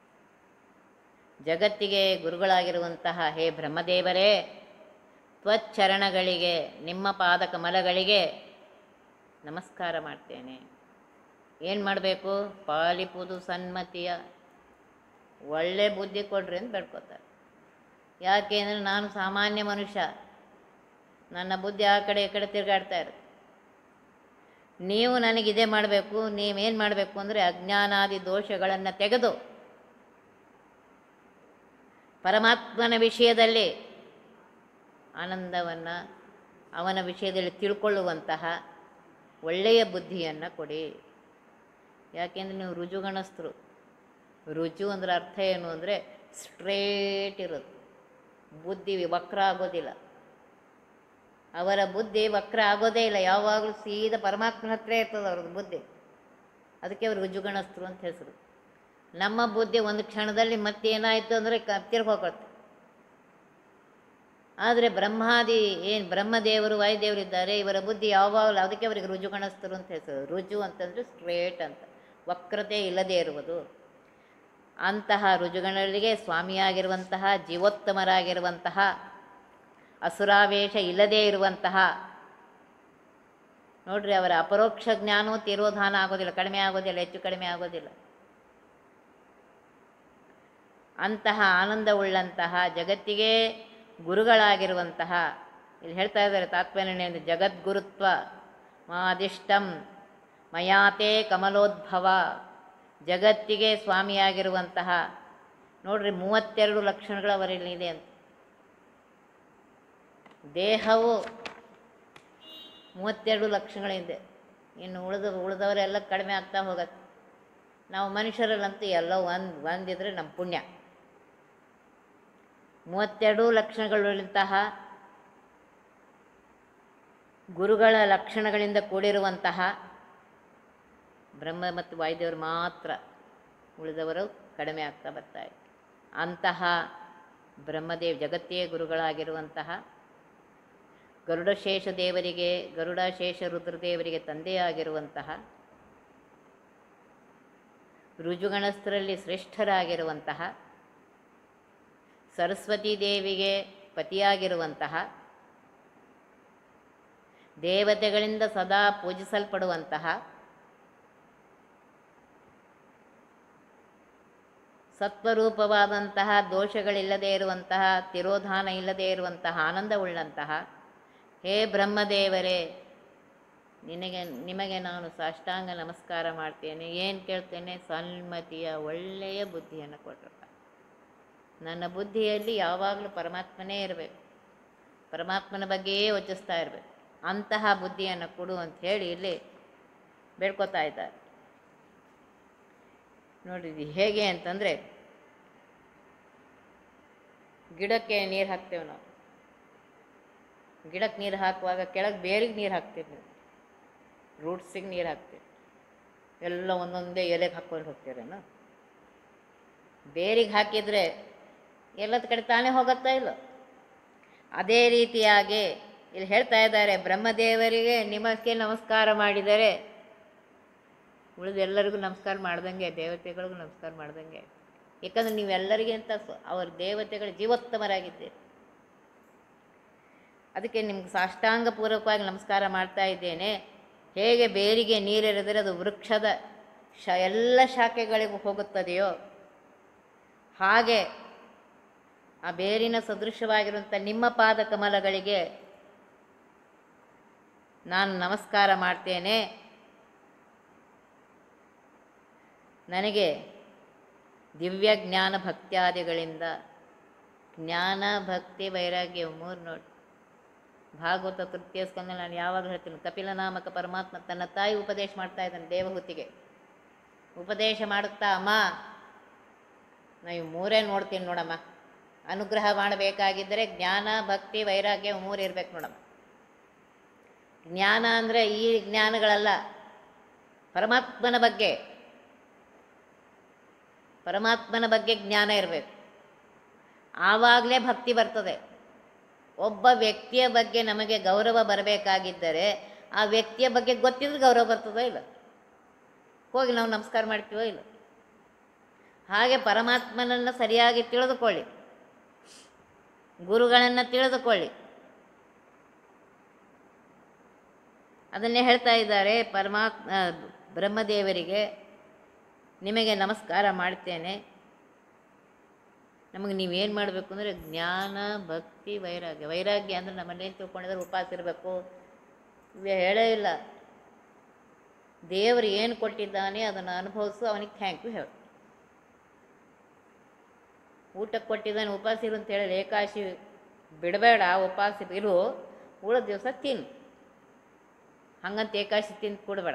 ಜಗತ್ತಿಗೆ ಗುರುಗಳಾಗಿರುವಂತಹ ಹೇ ಬ್ರಹ್ಮದೇವರೇ ತ್ವಚ್ಚರಣಗಳಿಗೆ ನಿಮ್ಮ ಪಾದ ಕಮಲಗಳಿಗೆ ನಮಸ್ಕಾರ ಮಾಡ್ತೇನೆ ಏನು ಮಾಡಬೇಕು ಪಾಲಿಪುದು ಸನ್ಮತಿಯ ಒಳ್ಳೆ ಬುದ್ಧಿ ಕೊಡ್ರಿ ಅಂತ ಬೇಡ್ಕೋತಾರೆ ಯಾಕೆಂದರೆ ನಾನು ಸಾಮಾನ್ಯ ಮನುಷ್ಯ ನನ್ನ ಬುದ್ಧಿ ಆ ಕಡೆ ಈ ಕಡೆ ತಿರುಗಾಡ್ತಾ ಇರುತ್ತೆ ನೀವು ನನಗಿದೇ ಮಾಡಬೇಕು ನೀವೇನು ಮಾಡಬೇಕು ಅಂದರೆ ಅಜ್ಞಾನಾದಿ ದೋಷಗಳನ್ನು ತೆಗೆದು ಪರಮಾತ್ಮನ ವಿಷಯದಲ್ಲಿ ಆನಂದವನ್ನು ಅವನ ವಿಷಯದಲ್ಲಿ ತಿಳ್ಕೊಳ್ಳುವಂತಹ ಒಳ್ಳೆಯ ಬುದ್ಧಿಯನ್ನು ಕೊಡಿ ಯಾಕೆಂದರೆ ನೀವು ರುಜುಗಣಸ್ಥರು ರುಜು ಅಂದ್ರೆ ಅರ್ಥ ಏನು ಅಂದರೆ ಸ್ಟ್ರೇಟ್ ಇರೋದು ಬುದ್ಧಿ ವಕ್ರ ಆಗೋದಿಲ್ಲ ಅವರ ಬುದ್ಧಿ ವಕ್ರ ಆಗೋದೇ ಇಲ್ಲ ಯಾವಾಗಲೂ ಸೀದಾ ಪರಮಾತ್ಮನ ಹತ್ರ ಇರ್ತದೆ ಅವ್ರದ್ದು ಬುದ್ಧಿ ಅದಕ್ಕೆ ಅವರು ರುಜುಗಣಸ್ಥರು ಅಂತ ಹೆಸರು ನಮ್ಮ ಬುದ್ಧಿ ಒಂದು ಕ್ಷಣದಲ್ಲಿ ಮತ್ತೇನಾಯಿತು ಅಂದರೆ ಕ ತಿರ್ಗಿ ಹೋಗುತ್ತೆ ಆದರೆ ಬ್ರಹ್ಮಾದಿ ಏನು ಬ್ರಹ್ಮದೇವರು ವಾಯುದೇವರು ಇದ್ದಾರೆ ಇವರ ಬುದ್ಧಿ ಯಾವಾಗಲೂ ಅದಕ್ಕೆ ಅವರಿಗೆ ರುಜುಗಣಸ್ಥರು ಅಂತ ಹೆಸರು ರುಜು ಅಂತಂದರೆ ಸ್ಟ್ರೇಟ್ ಅಂತ ವಕ್ರತೆ ಇಲ್ಲದೇ ಇರುವುದು ಅಂತಹ ರುಜುಗಣಗಳಿಗೆ ಸ್ವಾಮಿಯಾಗಿರುವಂತಹ ಜೀವೋತ್ತಮರಾಗಿರುವಂತಹ ಅಸುರಾವೇಶ ಇಲ್ಲದೇ ಇರುವಂತಹ ನೋಡ್ರಿ ಅವರ ಅಪರೋಕ್ಷ ಜ್ಞಾನವೂ ತಿರೋಧಾನ ಆಗೋದಿಲ್ಲ ಕಡಿಮೆ ಆಗೋದಿಲ್ಲ ಹೆಚ್ಚು ಕಡಿಮೆ ಆಗೋದಿಲ್ಲ ಅಂತಹ ಆನಂದವುಳ್ಳಂತಹ ಜಗತ್ತಿಗೆ ಗುರುಗಳಾಗಿರುವಂತಹ ಇಲ್ಲಿ ಹೇಳ್ತಾ ಇದ್ದಾರೆ ತಾತ್ಪರ್ಯ ಜಗದ್ಗುರುತ್ವ ಮಾದಿಷ್ಟಂ ಮಯಾತೆ ಕಮಲೋದ್ಭವ ಜಗತ್ತಿಗೆ ಸ್ವಾಮಿಯಾಗಿರುವಂತಹ ನೋಡ್ರಿ ಮೂವತ್ತೆರಡು ಲಕ್ಷಣಗಳು ಅವರಲ್ಲಿದೆ ಅಂತ ದೇಹವು ಮೂವತ್ತೆರಡು ಲಕ್ಷಣಗಳಿದೆ ಇನ್ನು ಉಳಿದ ಉಳಿದವರೆಲ್ಲ ಕಡಿಮೆ ಆಗ್ತಾ ಹೋಗತ್ತೆ ನಾವು ಮನುಷ್ಯರಲ್ಲಂತೂ ಎಲ್ಲ ಒಂದು ಒಂದಿದ್ರೆ ನಮ್ಮ ಪುಣ್ಯ ಮೂವತ್ತೆರಡು ಲಕ್ಷಣಗಳುಳ್ಳಂತಹ ಗುರುಗಳ ಲಕ್ಷಣಗಳಿಂದ ಕೂಡಿರುವಂತಹ ಬ್ರಹ್ಮ ಮತ್ತು ವಾಯುದೇವರು ಮಾತ್ರ ಉಳಿದವರು ಕಡಿಮೆ ಆಗ್ತಾ ಬರ್ತಾ ಇದೆ ಅಂತಹ ಬ್ರಹ್ಮದೇವ್ ಜಗತ್ತಿಯೇ ಗುರುಗಳಾಗಿರುವಂತಹ ಗರುಡಶೇಷ ದೇವರಿಗೆ ಗರುಡಶೇಷ ರುದ್ರದೇವರಿಗೆ ತಂದೆಯಾಗಿರುವಂತಹ ರುಜುಗಣಸ್ಥರಲ್ಲಿ ಶ್ರೇಷ್ಠರಾಗಿರುವಂತಹ ಸರಸ್ವತೀ ದೇವಿಗೆ ಪತಿಯಾಗಿರುವಂತಹ ದೇವತೆಗಳಿಂದ ಸದಾ ಪೂಜಿಸಲ್ಪಡುವಂತಹ ಸತ್ವರೂಪವಾದಂತಹ ದೋಷಗಳಿಲ್ಲದೆ ಇರುವಂತಹ ತಿರೋಧಾನ ಇಲ್ಲದೆ ಇರುವಂತಹ ಆನಂದವುಳ್ಳಂತಹ ಹೇ ಬ್ರಹ್ಮದೇವರೇ ನಿನಗೆ ನಿಮಗೆ ನಾನು ಸಾಷ್ಟಾಂಗ ನಮಸ್ಕಾರ ಮಾಡ್ತೇನೆ ಏನು ಕೇಳ್ತೇನೆ ಸನ್ಮತಿಯ ಒಳ್ಳೆಯ ಬುದ್ಧಿಯನ್ನು ಕೊಟ್ಟರಪ್ಪ ನನ್ನ ಬುದ್ಧಿಯಲ್ಲಿ ಯಾವಾಗಲೂ ಪರಮಾತ್ಮನೇ ಇರಬೇಕು ಪರಮಾತ್ಮನ ಬಗ್ಗೆಯೇ ಯೋಚಿಸ್ತಾ ಇರಬೇಕು ಅಂತಹ ಬುದ್ಧಿಯನ್ನು ಕೊಡು ಅಂತ ಹೇಳಿ ಇಲ್ಲಿ ಬೇಡ್ಕೋತಾ ಇದ್ದಾರೆ ನೋಡಿ ಇದು ಹೇಗೆ ಅಂತಂದರೆ ಗಿಡಕ್ಕೆ ನೀರು ಹಾಕ್ತೇವೆ ನಾವು ಗಿಡಕ್ಕೆ ನೀರು ಹಾಕುವಾಗ ಕೆಳಗೆ ಬೇರಿಗೆ ನೀರು ಹಾಕ್ತೀವಿ ನೀವು ರೂಟ್ಸಿಗೆ ನೀರು ಹಾಕ್ತೀವಿ ಎಲ್ಲ ಒಂದೊಂದೇ ಎಲೆಗೆ ಹಾಕ್ಕೊಂಡು ಹೋಗ್ತೀರೇನು ಬೇರಿಗೆ ಹಾಕಿದರೆ ಎಲ್ಲದ ಕಡೆ ತಾನೇ ಹೋಗುತ್ತಾ ಇಲ್ಲ ಅದೇ ರೀತಿಯಾಗಿ ಇಲ್ಲಿ ಹೇಳ್ತಾ ಇದ್ದಾರೆ ಬ್ರಹ್ಮದೇವರಿಗೆ ನಿಮಗೆ ನಮಸ್ಕಾರ ಮಾಡಿದರೆ ಉಳಿದ ಎಲ್ಲರಿಗೂ ನಮಸ್ಕಾರ ಮಾಡ್ದಂಗೆ ದೇವತೆಗಳಿಗೂ ನಮಸ್ಕಾರ ಮಾಡ್ದಂಗೆ ಯಾಕಂದ್ರೆ ನೀವೆಲ್ಲರಿಗಿಂತ ಸ್ವ- ಅವರ ದೇವತೆಗಳ ಜೀವೋತ್ತಮರಾಗಿದ್ದೀರಿ ಅದಕ್ಕೆ ನಿಮ್ಗೆ ಸಾಷ್ಟಾಂಗ ಪೂರ್ವಕವಾಗಿ ನಮಸ್ಕಾರ ಮಾಡ್ತಾ ಇದ್ದೇನೆ ಹೇಗೆ ಬೇರಿಗೆ ನೀರೆರೆದರೆ ಅದು ವೃಕ್ಷದ ಶ ಎಲ್ಲ ಶಾಖೆಗಳಿಗೂ ಹೋಗುತ್ತದೆಯೋ ಹಾಗೆ ಆ ಬೇರಿನ ಸದೃಶವಾಗಿರುವಂಥ ನಿಮ್ಮ ಪಾದ ಕಮಲಗಳಿಗೆ ನಾನು ನಮಸ್ಕಾರ ಮಾಡ್ತೇನೆ ನನಗೆ ದಿವ್ಯ ಜ್ಞಾನ ಭಕ್ತ್ಯಾದಿಗಳಿಂದ ಜ್ಞಾನ ಭಕ್ತಿ ವೈರಾಗ್ಯ ಮೂರು ನೋಡಿ ಭಾಗವತ ತೃತೀಯ ಸ್ಕಂದ ನಾನು ಯಾವಾಗ ಹೇಳ್ತೀನಿ ಕಪಿಲನಾಮಕ ಪರಮಾತ್ಮ ತನ್ನ ತಾಯಿ ಉಪದೇಶ ಮಾಡ್ತಾ ಇದ್ದಾನೆ ದೇವಹೂತಿಗೆ ಉಪದೇಶ ಮಾಡುತ್ತಾ ಅಮ್ಮ ನಾವು ಮೂರೇ ನೋಡ್ತೀನಿ ನೋಡಮ್ಮ ಅನುಗ್ರಹ ಮಾಡಬೇಕಾಗಿದ್ದರೆ ಜ್ಞಾನ ಭಕ್ತಿ ವೈರಾಗ್ಯ ಮೂರು ಇರ್ಬೇಕು ನೋಡಮ್ಮ ಜ್ಞಾನ ಅಂದರೆ ಈ ಜ್ಞಾನಗಳಲ್ಲ ಪರಮಾತ್ಮನ ಬಗ್ಗೆ ಪರಮಾತ್ಮನ ಬಗ್ಗೆ ಜ್ಞಾನ ಇರಬೇಕು ಆವಾಗಲೇ ಭಕ್ತಿ ಬರ್ತದೆ ಒಬ್ಬ ವ್ಯಕ್ತಿಯ ಬಗ್ಗೆ ನಮಗೆ ಗೌರವ ಬರಬೇಕಾಗಿದ್ದರೆ ಆ ವ್ಯಕ್ತಿಯ ಬಗ್ಗೆ ಗೊತ್ತಿದ್ರೆ ಗೌರವ ಬರ್ತದೋ ಇಲ್ಲ ಹೋಗಿ ನಾವು ನಮಸ್ಕಾರ ಮಾಡ್ತೀವೋ ಇಲ್ಲ ಹಾಗೆ ಪರಮಾತ್ಮನನ್ನು ಸರಿಯಾಗಿ ತಿಳಿದುಕೊಳ್ಳಿ ಗುರುಗಳನ್ನು ತಿಳಿದುಕೊಳ್ಳಿ ಅದನ್ನೇ ಹೇಳ್ತಾ ಇದ್ದಾರೆ ಪರಮಾತ್ಮ ಬ್ರಹ್ಮದೇವರಿಗೆ ನಿಮಗೆ ನಮಸ್ಕಾರ ಮಾಡ್ತೇನೆ ನಮಗೆ ನೀವೇನು ಮಾಡಬೇಕು ಅಂದರೆ ಜ್ಞಾನ ಭಕ್ತಿ ವೈರಾಗ್ಯ ವೈರಾಗ್ಯ ಅಂದರೆ ನಮ್ಮಲ್ಲಿ ಏನು ತಿಳ್ಕೊಂಡಿದ್ರೆ ಉಪವಾಸ ಇರಬೇಕು ಇವೆ ಹೇಳೇ ಇಲ್ಲ ದೇವರು ಏನು ಕೊಟ್ಟಿದ್ದಾನೆ ಅದನ್ನು ಅನುಭವಿಸು ಅವನಿಗೆ ಥ್ಯಾಂಕ್ ಯು ಹೇಳು ಊಟಕ್ಕೆ ಕೊಟ್ಟಿದ್ದಾನೆ ಉಪವಾಸ ಇರು ಅಂತ ಹೇಳಿ ಏಕಾಶಿ ಬಿಡಬೇಡ ಉಪವಾಸ ಇರು ಉಳಿದ ದಿವಸ ತಿನ್ನು ಹಂಗಂತ ಏಕಾಶಿ ತಿಂದು ಕೊಡಬೇಡ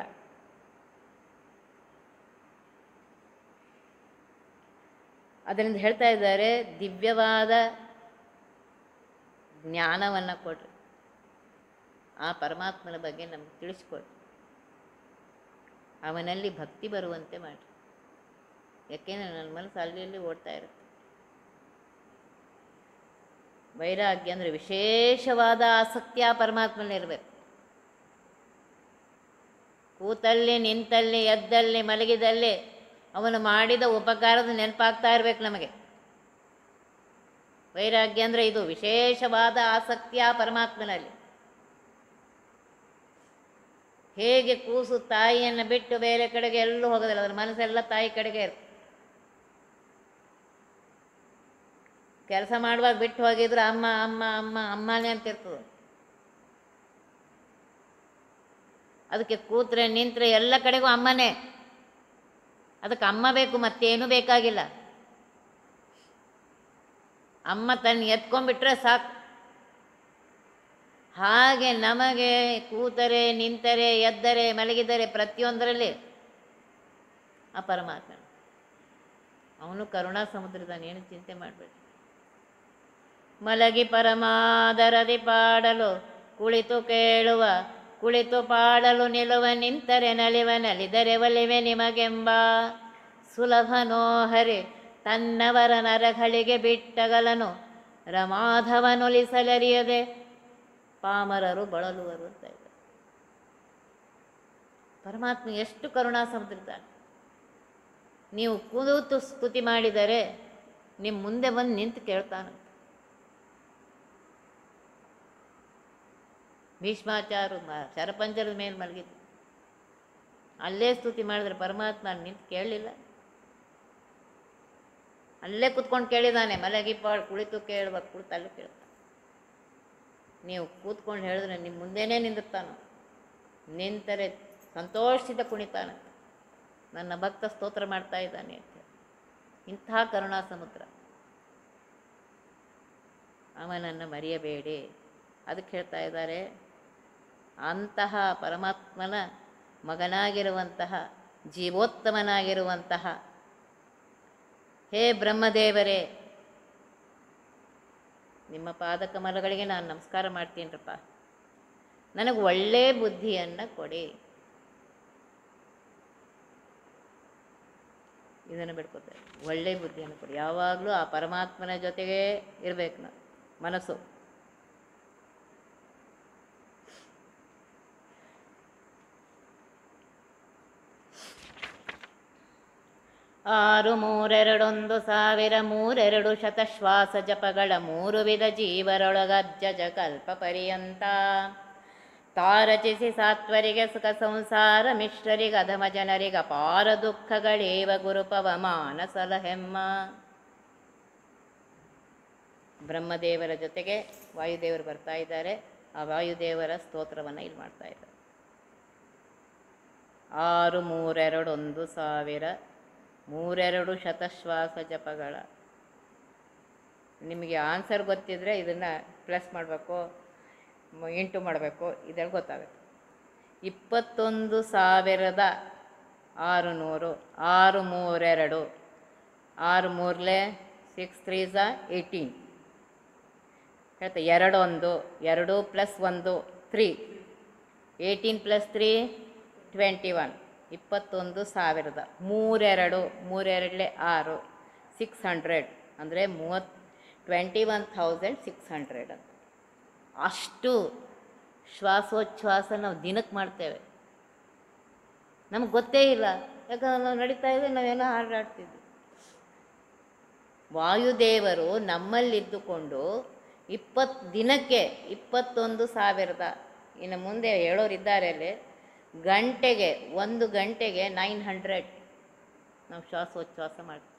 ಅದರಿಂದ ಹೇಳ್ತಾ ಇದ್ದಾರೆ ದಿವ್ಯವಾದ ಜ್ಞಾನವನ್ನು ಕೊಡ್ರಿ ಆ ಪರಮಾತ್ಮನ ಬಗ್ಗೆ ನಮ್ಗೆ ತಿಳಿಸ್ಕೊಡ್ರಿ ಅವನಲ್ಲಿ ಭಕ್ತಿ ಬರುವಂತೆ ಮಾಡಿ ಯಾಕೆಂದರೆ ನನ್ನ ಮನಸ್ಸು ಅಲ್ಲಿ ಇಲ್ಲಿ ಓಡ್ತಾ ಇರುತ್ತೆ ವೈರಾಗ್ಯ ಅಂದರೆ ವಿಶೇಷವಾದ ಆಸಕ್ತಿ ಆ ಪರಮಾತ್ಮನಲ್ಲಿರಬೇಕು ಕೂತಲ್ಲಿ ನಿಂತಲ್ಲಿ ಎದ್ದಲ್ಲಿ ಮಲಗಿದಲ್ಲಿ ಅವನು ಮಾಡಿದ ಉಪಕಾರದ ನೆನಪಾಗ್ತಾ ಇರಬೇಕು ನಮಗೆ ವೈರಾಗ್ಯ ಅಂದರೆ ಇದು ವಿಶೇಷವಾದ ಆಸಕ್ತಿ ಆ ಪರಮಾತ್ಮನಲ್ಲಿ ಹೇಗೆ ಕೂಸು ತಾಯಿಯನ್ನು ಬಿಟ್ಟು ಬೇರೆ ಕಡೆಗೆ ಎಲ್ಲೂ ಹೋಗೋದಿಲ್ಲ ಅದರ ಮನಸ್ಸೆಲ್ಲ ತಾಯಿ ಕಡೆಗೆ ಇರುತ್ತೆ ಕೆಲಸ ಮಾಡುವಾಗ ಬಿಟ್ಟು ಹೋಗಿದ್ರೆ ಅಮ್ಮ ಅಮ್ಮ ಅಮ್ಮ ಅಮ್ಮನೇ ಅಂತಿರ್ತದೆ ಅದಕ್ಕೆ ಕೂತ್ರೆ ನಿಂತ್ರೆ ಎಲ್ಲ ಕಡೆಗೂ ಅಮ್ಮನೇ ಅದಕ್ಕೆ ಅಮ್ಮ ಬೇಕು ಮತ್ತೇನು ಬೇಕಾಗಿಲ್ಲ ಅಮ್ಮ ತನ್ನ ಎತ್ಕೊಂಡ್ಬಿಟ್ರೆ ಸಾಕು ಹಾಗೆ ನಮಗೆ ಕೂತರೆ ನಿಂತರೆ ಎದ್ದರೆ ಮಲಗಿದರೆ ಪ್ರತಿಯೊಂದರಲ್ಲಿ ಆ ಪರಮಾತ್ಮ ಅವನು ಕರುಣಾ ಸಮುದ್ರದಾನೇನು ಚಿಂತೆ ಮಾಡಬೇಡಿ ಮಲಗಿ ಪರಮಾದರದಿ ಪಾಡಲು ಕುಳಿತು ಕೇಳುವ ಕುಳಿತು ಪಾಡಲು ನಿಲುವ ನಿಂತರೆ ನಲಿವ ನಲಿದರೆ ಒಲಿವೆ ನಿಮಗೆಂಬ ಸುಲಭನೋ ಹರಿ ತನ್ನವರ ನರಗಳಿಗೆ ಬಿಟ್ಟಗಲನು ರಮಾಧವನೊಲಿಸಲರಿಯದೆ ಪಾಮರರು ಬಳಲುವರು ಅಂತ ಇದೆ ಪರಮಾತ್ಮ ಎಷ್ಟು ಕರುಣಾ ಸಮುದ್ರಿದ್ದಾನೆ ನೀವು ಕೂತು ಸ್ತುತಿ ಮಾಡಿದರೆ ನಿಮ್ಮ ಮುಂದೆ ಬಂದು ನಿಂತು ಕೇಳ್ತಾನಂತೆ ಭೀಷ್ಮಾಚಾರು ಮ ಶರಪಂಜರದ ಮೇಲೆ ಮಲಗಿದ್ದು ಅಲ್ಲೇ ಸ್ತುತಿ ಮಾಡಿದ್ರೆ ಪರಮಾತ್ಮ ಅಲ್ಲಿ ನಿಂತು ಕೇಳಲಿಲ್ಲ ಅಲ್ಲೇ ಕುತ್ಕೊಂಡು ಕೇಳಿದಾನೆ ಮಲಗಿ ಪಾಳು ಕುಳಿತು ಕೇಳುವ ಕುಳಿತು ಅಲ್ಲೂ ಕೇಳ್ತಾನೆ ನೀವು ಕೂತ್ಕೊಂಡು ಹೇಳಿದ್ರೆ ನಿಮ್ಮ ಮುಂದೆನೇ ನಿಂದಿರ್ತಾನ ನಿಂತರೆ ಸಂತೋಷದಿಂದ ಕುಣಿತಾನೆ ನನ್ನ ಭಕ್ತ ಸ್ತೋತ್ರ ಮಾಡ್ತಾ ಇದ್ದಾನೆ ಅಂತ ಇಂಥ ಕರುಣಾ ಸಮುದ್ರ ಅವನನ್ನು ಮರೆಯಬೇಡಿ ಅದಕ್ಕೆ ಹೇಳ್ತಾ ಇದ್ದಾರೆ ಅಂತಹ ಪರಮಾತ್ಮನ ಮಗನಾಗಿರುವಂತಹ ಜೀವೋತ್ತಮನಾಗಿರುವಂತಹ ಹೇ ಬ್ರಹ್ಮದೇವರೇ ನಿಮ್ಮ ಪಾದಕಮಲಗಳಿಗೆ ನಾನು ನಮಸ್ಕಾರ ಮಾಡ್ತೀನಿರಪ್ಪ ನನಗೆ ಒಳ್ಳೆ ಬುದ್ಧಿಯನ್ನು ಕೊಡಿ ಇದನ್ನು ಬಿಡ್ಕೋತಾರೆ ಒಳ್ಳೆ ಬುದ್ಧಿಯನ್ನು ಕೊಡಿ ಯಾವಾಗಲೂ ಆ ಪರಮಾತ್ಮನ ಜೊತೆಗೇ ಇರಬೇಕು ನಾವು ಮನಸ್ಸು ಆರು ಮೂರೆರಡೊಂದು ಸಾವಿರ ಮೂರೆರಡು ಶತಶ್ವಾಸ ಜಪಗಳ ಮೂರು ವಿಧ ಜೀವರೊಳಗಜ್ಜಜ ಕಲ್ಪ ಪರ್ಯಂತ ತಾರಚಿಸಿ ಸಾತ್ವರಿಗೆ ಸುಖ ಸಂಸಾರ ಮಿಶ್ರರಿಗೆ ಅಧಮ ಜನರಿಗೆ ಅಪಾರ ದುಃಖಗಳೇವ ಗುರುಪವಮಾನ ಸಲಹೆಮ್ಮ ಬ್ರಹ್ಮದೇವರ ಜೊತೆಗೆ ವಾಯುದೇವರು ಬರ್ತಾ ಇದ್ದಾರೆ ಆ ವಾಯುದೇವರ ಸ್ತೋತ್ರವನ್ನು ಇಲ್ಲಿ ಮಾಡ್ತಾ ಇದ್ದಾರೆ ಆರು ಮೂರೆರಡು ಒಂದು ಸಾವಿರ ಮೂರೆರಡು ಶತಶ್ವಾಸ ಜಪಗಳ ನಿಮಗೆ ಆನ್ಸರ್ ಗೊತ್ತಿದ್ರೆ ಇದನ್ನು ಪ್ಲಸ್ ಮಾಡಬೇಕು ಇಂಟು ಮಾಡಬೇಕು ಇದೆಲ್ಲ ಗೊತ್ತಾಗುತ್ತೆ ಇಪ್ಪತ್ತೊಂದು ಸಾವಿರದ ಆರು ನೂರು ಆರು ಮೂರೆರಡು ಆರು ಮೂರಲೆ ಸಿಕ್ಸ್ ತ್ರೀ ಝ ಏಯ್ಟೀನ್ ಹೇಳ್ತಾ ಎರಡೊಂದು ಎರಡು ಪ್ಲಸ್ ಒಂದು three eighteen plus three twenty one ಇಪ್ಪತ್ತೊಂದು ಸಾವಿರದ ಮೂರೆರಡು ಮೂರೆರಡಲೆ ಆರು ಸಿಕ್ಸ್ ಹಂಡ್ರೆಡ್ ಅಂದರೆ ಮೂವತ್ತು twenty one thousand six hundred ಅಂತ ಅಷ್ಟು ಶ್ವಾಸೋಚ್ಛ್ವಾಸ ನಾವು ದಿನಕ್ಕೆ ಮಾಡ್ತೇವೆ ನಮಗೆ ಗೊತ್ತೇ ಇಲ್ಲ ಯಾಕಂದ್ರೆ ನಾವು ನಡೀತಾ ಇದ್ರೆ ನಾವೇನೋ ಹಾಡಾಡ್ತಿದ್ವಿ ವಾಯುದೇವರು ನಮ್ಮಲ್ಲಿದ್ದುಕೊಂಡು ಇಪ್ಪತ್ತು ದಿನಕ್ಕೆ ಇಪ್ಪತ್ತೊಂದು ಸಾವಿರದ ಇನ್ನು ಮುಂದೆ ಹೇಳೋರಿದ್ದಾರೆ ಅಲ್ಲಿ ಗಂಟೆಗೆ ಒಂದು ಗಂಟೆಗೆ ನೈನ್ ಹಂಡ್ರೆಡ್ ನಾವು ಶ್ವಾಸೋಚ್ಛ್ವಾಸ ಮಾಡ್ತೀವಿ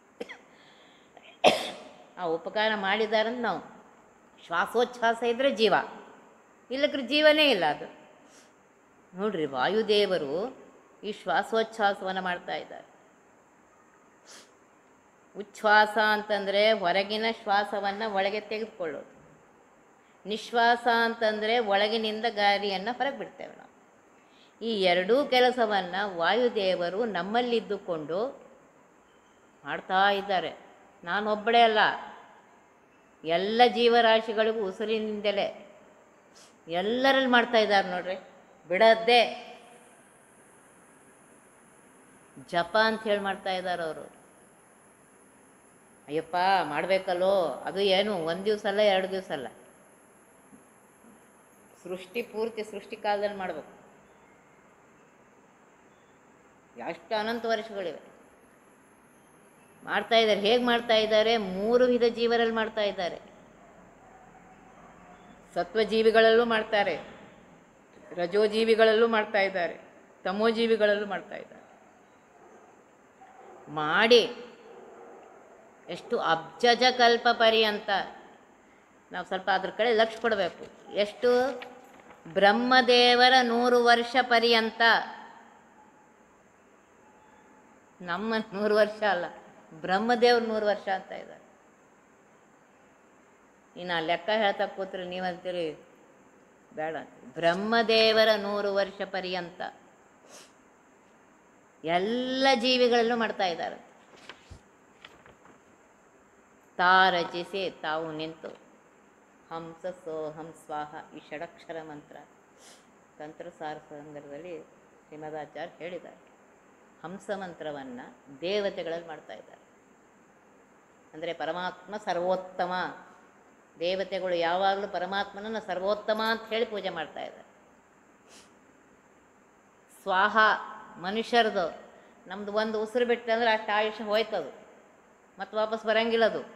ಆ ಉಪಕಾರ ಮಾಡಿದಾರಂತ ನಾವು ಶ್ವಾಸೋಚ್ಛ್ವಾಸ ಇದ್ದರೆ ಜೀವ ಇಲ್ಲಕ್ರೆ ಜೀವನೇ ಇಲ್ಲ ಅದು ನೋಡ್ರಿ ವಾಯುದೇವರು ಈ ಶ್ವಾಸೋಚ್ಛ್ವಾಸವನ್ನು ಮಾಡ್ತಾ ಇದ್ದಾರೆ ಉಚ್ಛ್ವಾಸ ಅಂತಂದರೆ ಹೊರಗಿನ ಶ್ವಾಸವನ್ನು ಒಳಗೆ ತೆಗೆದುಕೊಳ್ಳೋದು ನಿಶ್ವಾಸ ಅಂತಂದರೆ ಒಳಗಿನಿಂದ ಗಾಳಿಯನ್ನು ಹೊರಗೆ ಬಿಡ್ತೇವೆ ನಾವು ಈ ಎರಡೂ ಕೆಲಸವನ್ನು ವಾಯುದೇವರು ನಮ್ಮಲ್ಲಿದ್ದುಕೊಂಡು ಮಾಡ್ತಾ ಇದ್ದಾರೆ ನಾನೊಬ್ಬಳೇ ಅಲ್ಲ ಎಲ್ಲ ಜೀವರಾಶಿಗಳಿಗೂ ಉಸಿರಿನಿಂದಲೇ ಎಲ್ಲರಲ್ಲಿ ಮಾಡ್ತಾ ಇದ್ದಾರೆ ನೋಡ್ರಿ ಬಿಡದ್ದೇ ಜಪ ಅಂತ ಹೇಳಿ ಮಾಡ್ತಾ ಇದ್ದಾರೆ ಅವರು ಅಯ್ಯಪ್ಪ ಮಾಡಬೇಕಲ್ಲೋ ಅದು ಏನು ಒಂದು ದಿವಸ ಅಲ್ಲ ಎರಡು ದಿವಸ ಅಲ್ಲ ಸೃಷ್ಟಿ ಪೂರ್ತಿ ಸೃಷ್ಟಿ ಕಾಲದಲ್ಲಿ ಮಾಡಬೇಕು ಎಷ್ಟು ಅನಂತ ವರ್ಷಗಳಿವೆ ಮಾಡ್ತಾ ಇದ್ದಾರೆ ಹೇಗೆ ಮಾಡ್ತಾ ಇದ್ದಾರೆ ಮೂರು ವಿಧ ಜೀವರಲ್ಲಿ ಮಾಡ್ತಾ ಇದ್ದಾರೆ ಸತ್ವಜೀವಿಗಳಲ್ಲೂ ಮಾಡ್ತಾರೆ ರಜೋಜೀವಿಗಳಲ್ಲೂ ಮಾಡ್ತಾ ಇದ್ದಾರೆ ತಮೋಜೀವಿಗಳಲ್ಲೂ ಮಾಡ್ತಾ ಇದ್ದಾರೆ ಮಾಡಿ ಎಷ್ಟು ಅಬ್ಜಜ ಕಲ್ಪ ಪರ್ಯಂತ ನಾವು ಸ್ವಲ್ಪ ಅದ್ರ ಕಡೆ ಲಕ್ಷ್ಯ ಕೊಡಬೇಕು ಎಷ್ಟು ಬ್ರಹ್ಮದೇವರ ನೂರು ವರ್ಷ ಪರ್ಯಂತ ನಮ್ಮ ನೂರು ವರ್ಷ ಅಲ್ಲ ಬ್ರಹ್ಮದೇವ್ರ ನೂರು ವರ್ಷ ಅಂತ ಇದ್ದಾರೆ ಇನ್ನು ಆ ಲೆಕ್ಕ ಹೇಳ್ತಾ ಕೂತ್ರೆ ನೀವಂತೀರಿ ಬೇಡ ಅಂತೀರಿ ಬ್ರಹ್ಮದೇವರ ನೂರು ವರ್ಷ ಪರ್ಯಂತ ಎಲ್ಲ ಜೀವಿಗಳಲ್ಲೂ ಮಾಡ್ತಾ ಇದ್ದಾರೆ ತಾ ರಚಿಸಿ ತಾವು ನಿಂತು ಹಂಸ ಸೋಹಂ ಸ್ವಾಹ ಈ ಷಡಕ್ಷರ ಮಂತ್ರ ತಂತ್ರಸಾರ ಸಂದರ್ಭದಲ್ಲಿ ಶ್ರೀಮದಾಚಾರ್ಯ ಹೇಳಿದ್ದಾರೆ ಹಂಸ ಮಂತ್ರವನ್ನು ದೇವತೆಗಳಲ್ಲಿ ಮಾಡ್ತಾ ಇದ್ದಾರೆ ಅಂದರೆ ಪರಮಾತ್ಮ ಸರ್ವೋತ್ತಮ ದೇವತೆಗಳು ಯಾವಾಗಲೂ ಪರಮಾತ್ಮನನ್ನು ಸರ್ವೋತ್ತಮ ಅಂತ ಹೇಳಿ ಪೂಜೆ ಮಾಡ್ತಾ ಇದ್ದಾರೆ ಸ್ವಾಹ ಮನುಷ್ಯರದು ನಮ್ದು ಒಂದು ಉಸಿರು ಬಿಟ್ಟು ಅಂದ್ರೆ ಅಷ್ಟು ಆಯುಷ್ಯ ಹೋಯ್ತದು ಮತ್ತು ವಾಪಸ್ ಬರಂಗಿಲ್ಲ ಅದು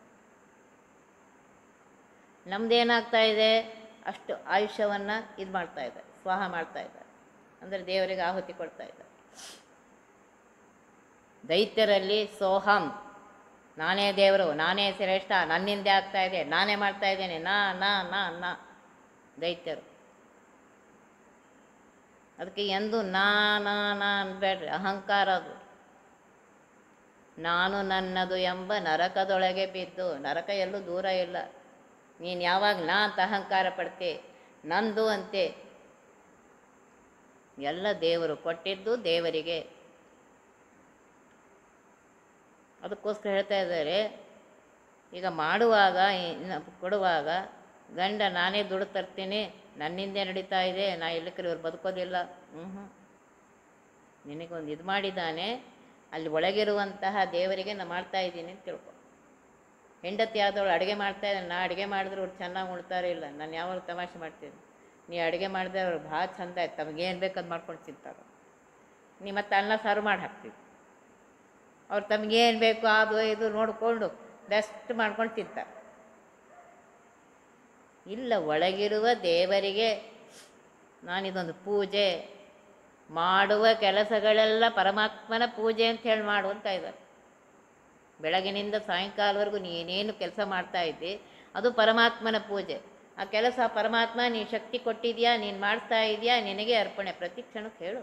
ನಮ್ದೇನಾಗ್ತಾ ಇದೆ ಅಷ್ಟು ಆಯುಷ್ಯವನ್ನು ಇದು ಮಾಡ್ತಾ ಇದೆ ಸ್ವಾಹ ಮಾಡ್ತಾ ಇದ್ದಾರೆ ಅಂದರೆ ದೇವರಿಗೆ ಆಹುತಿ ಕೊಡ್ತಾ ಇದ್ದಾರೆ ದೈತ್ಯರಲ್ಲಿ ಸೋಹಂ ನಾನೇ ದೇವರು ನಾನೇ ಶ್ರೇಷ್ಠ ನನ್ನಿಂದೆ ಆಗ್ತಾ ಇದೆ ನಾನೇ ಮಾಡ್ತಾ ಇದ್ದೇನೆ ನಾ ನಾ ನಾ ನಾ ದೈತ್ಯರು ಅದಕ್ಕೆ ಎಂದು ನಾ ನಾ ನಾ ಅನ್ಬೇಡ್ರಿ ಅಹಂಕಾರ ಅದು ನಾನು ನನ್ನದು ಎಂಬ ನರಕದೊಳಗೆ ಬಿದ್ದು ನರಕ ಎಲ್ಲೂ ದೂರ ಇಲ್ಲ ನೀನು ಯಾವಾಗ ನಾ ಅಂತ ಅಹಂಕಾರ ಪಡ್ತೆ ನಂದು ಅಂತೆ ಎಲ್ಲ ದೇವರು ಕೊಟ್ಟಿದ್ದು ದೇವರಿಗೆ ಅದಕ್ಕೋಸ್ಕರ ಹೇಳ್ತಾ ಇದ್ದಾರೆ ಈಗ ಮಾಡುವಾಗ ಇನ್ನು ಕೊಡುವಾಗ ಗಂಡ ನಾನೇ ದುಡ್ಡು ತರ್ತೀನಿ ನನ್ನಿಂದೆ ನಡೀತಾ ಇದೆ ನಾ ಇಲ್ಲಕ್ರೆ ಇವ್ರು ಬದುಕೋದಿಲ್ಲ ಹ್ಞೂ ಹ್ಞೂ ನಿನಗೊಂದು ಇದು ಮಾಡಿದ್ದಾನೆ ಅಲ್ಲಿ ಒಳಗಿರುವಂತಹ ದೇವರಿಗೆ ನಾ ಮಾಡ್ತಾ ಇದ್ದೀನಿ ಅಂತ ತಿಳ್ಕೊ ಹೆಂಡತಿ ಆದವಳು ಅಡುಗೆ ಮಾಡ್ತಾ ಇದ್ದಾನೆ ನಾ ಅಡುಗೆ ಮಾಡಿದ್ರೆ ಅವ್ರು ಚೆನ್ನಾಗಿ ಉಣ್ತಾರೆ ಇಲ್ಲ ನಾನು ಯಾವಾಗ ತಮಾಷೆ ಮಾಡ್ತೀನಿ ನೀ ಅಡುಗೆ ಮಾಡಿದ್ರೆ ಅವ್ರು ಭಾಳ ಚಂದ ಆಯ್ತು ತಮಗೇನು ಬೇಕು ಅದು ಮಾಡ್ಕೊಂಡು ತಿಂತಾರೆ ನೀ ಮತ್ತೆ ಅನ್ನ ಸಾರು ಮಾಡಿ ಹಾಕ್ತೀವಿ ಅವ್ರು ತಮಗೇನು ಬೇಕು ಅದು ಇದು ನೋಡಿಕೊಂಡು ಬೆಸ್ಟ್ ಮಾಡ್ಕೊಂಡು ತಿಂತಾರೆ ಇಲ್ಲ ಒಳಗಿರುವ ದೇವರಿಗೆ ನಾನಿದೊಂದು ಪೂಜೆ ಮಾಡುವ ಕೆಲಸಗಳೆಲ್ಲ ಪರಮಾತ್ಮನ ಪೂಜೆ ಅಂತ ಹೇಳಿ ಮಾಡು ಅಂತ ಇದ್ದಾರೆ ಬೆಳಗಿನಿಂದ ಸಾಯಂಕಾಲವರೆಗೂ ನೀನೇನು ಕೆಲಸ ಮಾಡ್ತಾ ಇದ್ದಿ ಅದು ಪರಮಾತ್ಮನ ಪೂಜೆ ಆ ಕೆಲಸ ಪರಮಾತ್ಮ ನೀನು ಶಕ್ತಿ ಕೊಟ್ಟಿದ್ಯಾ ನೀನು ಮಾಡ್ತಾ ಇದೆಯಾ ನಿನಗೆ ಅರ್ಪಣೆ ಪ್ರತಿ ಕ್ಷಣಕ್ಕೆ ಹೇಳು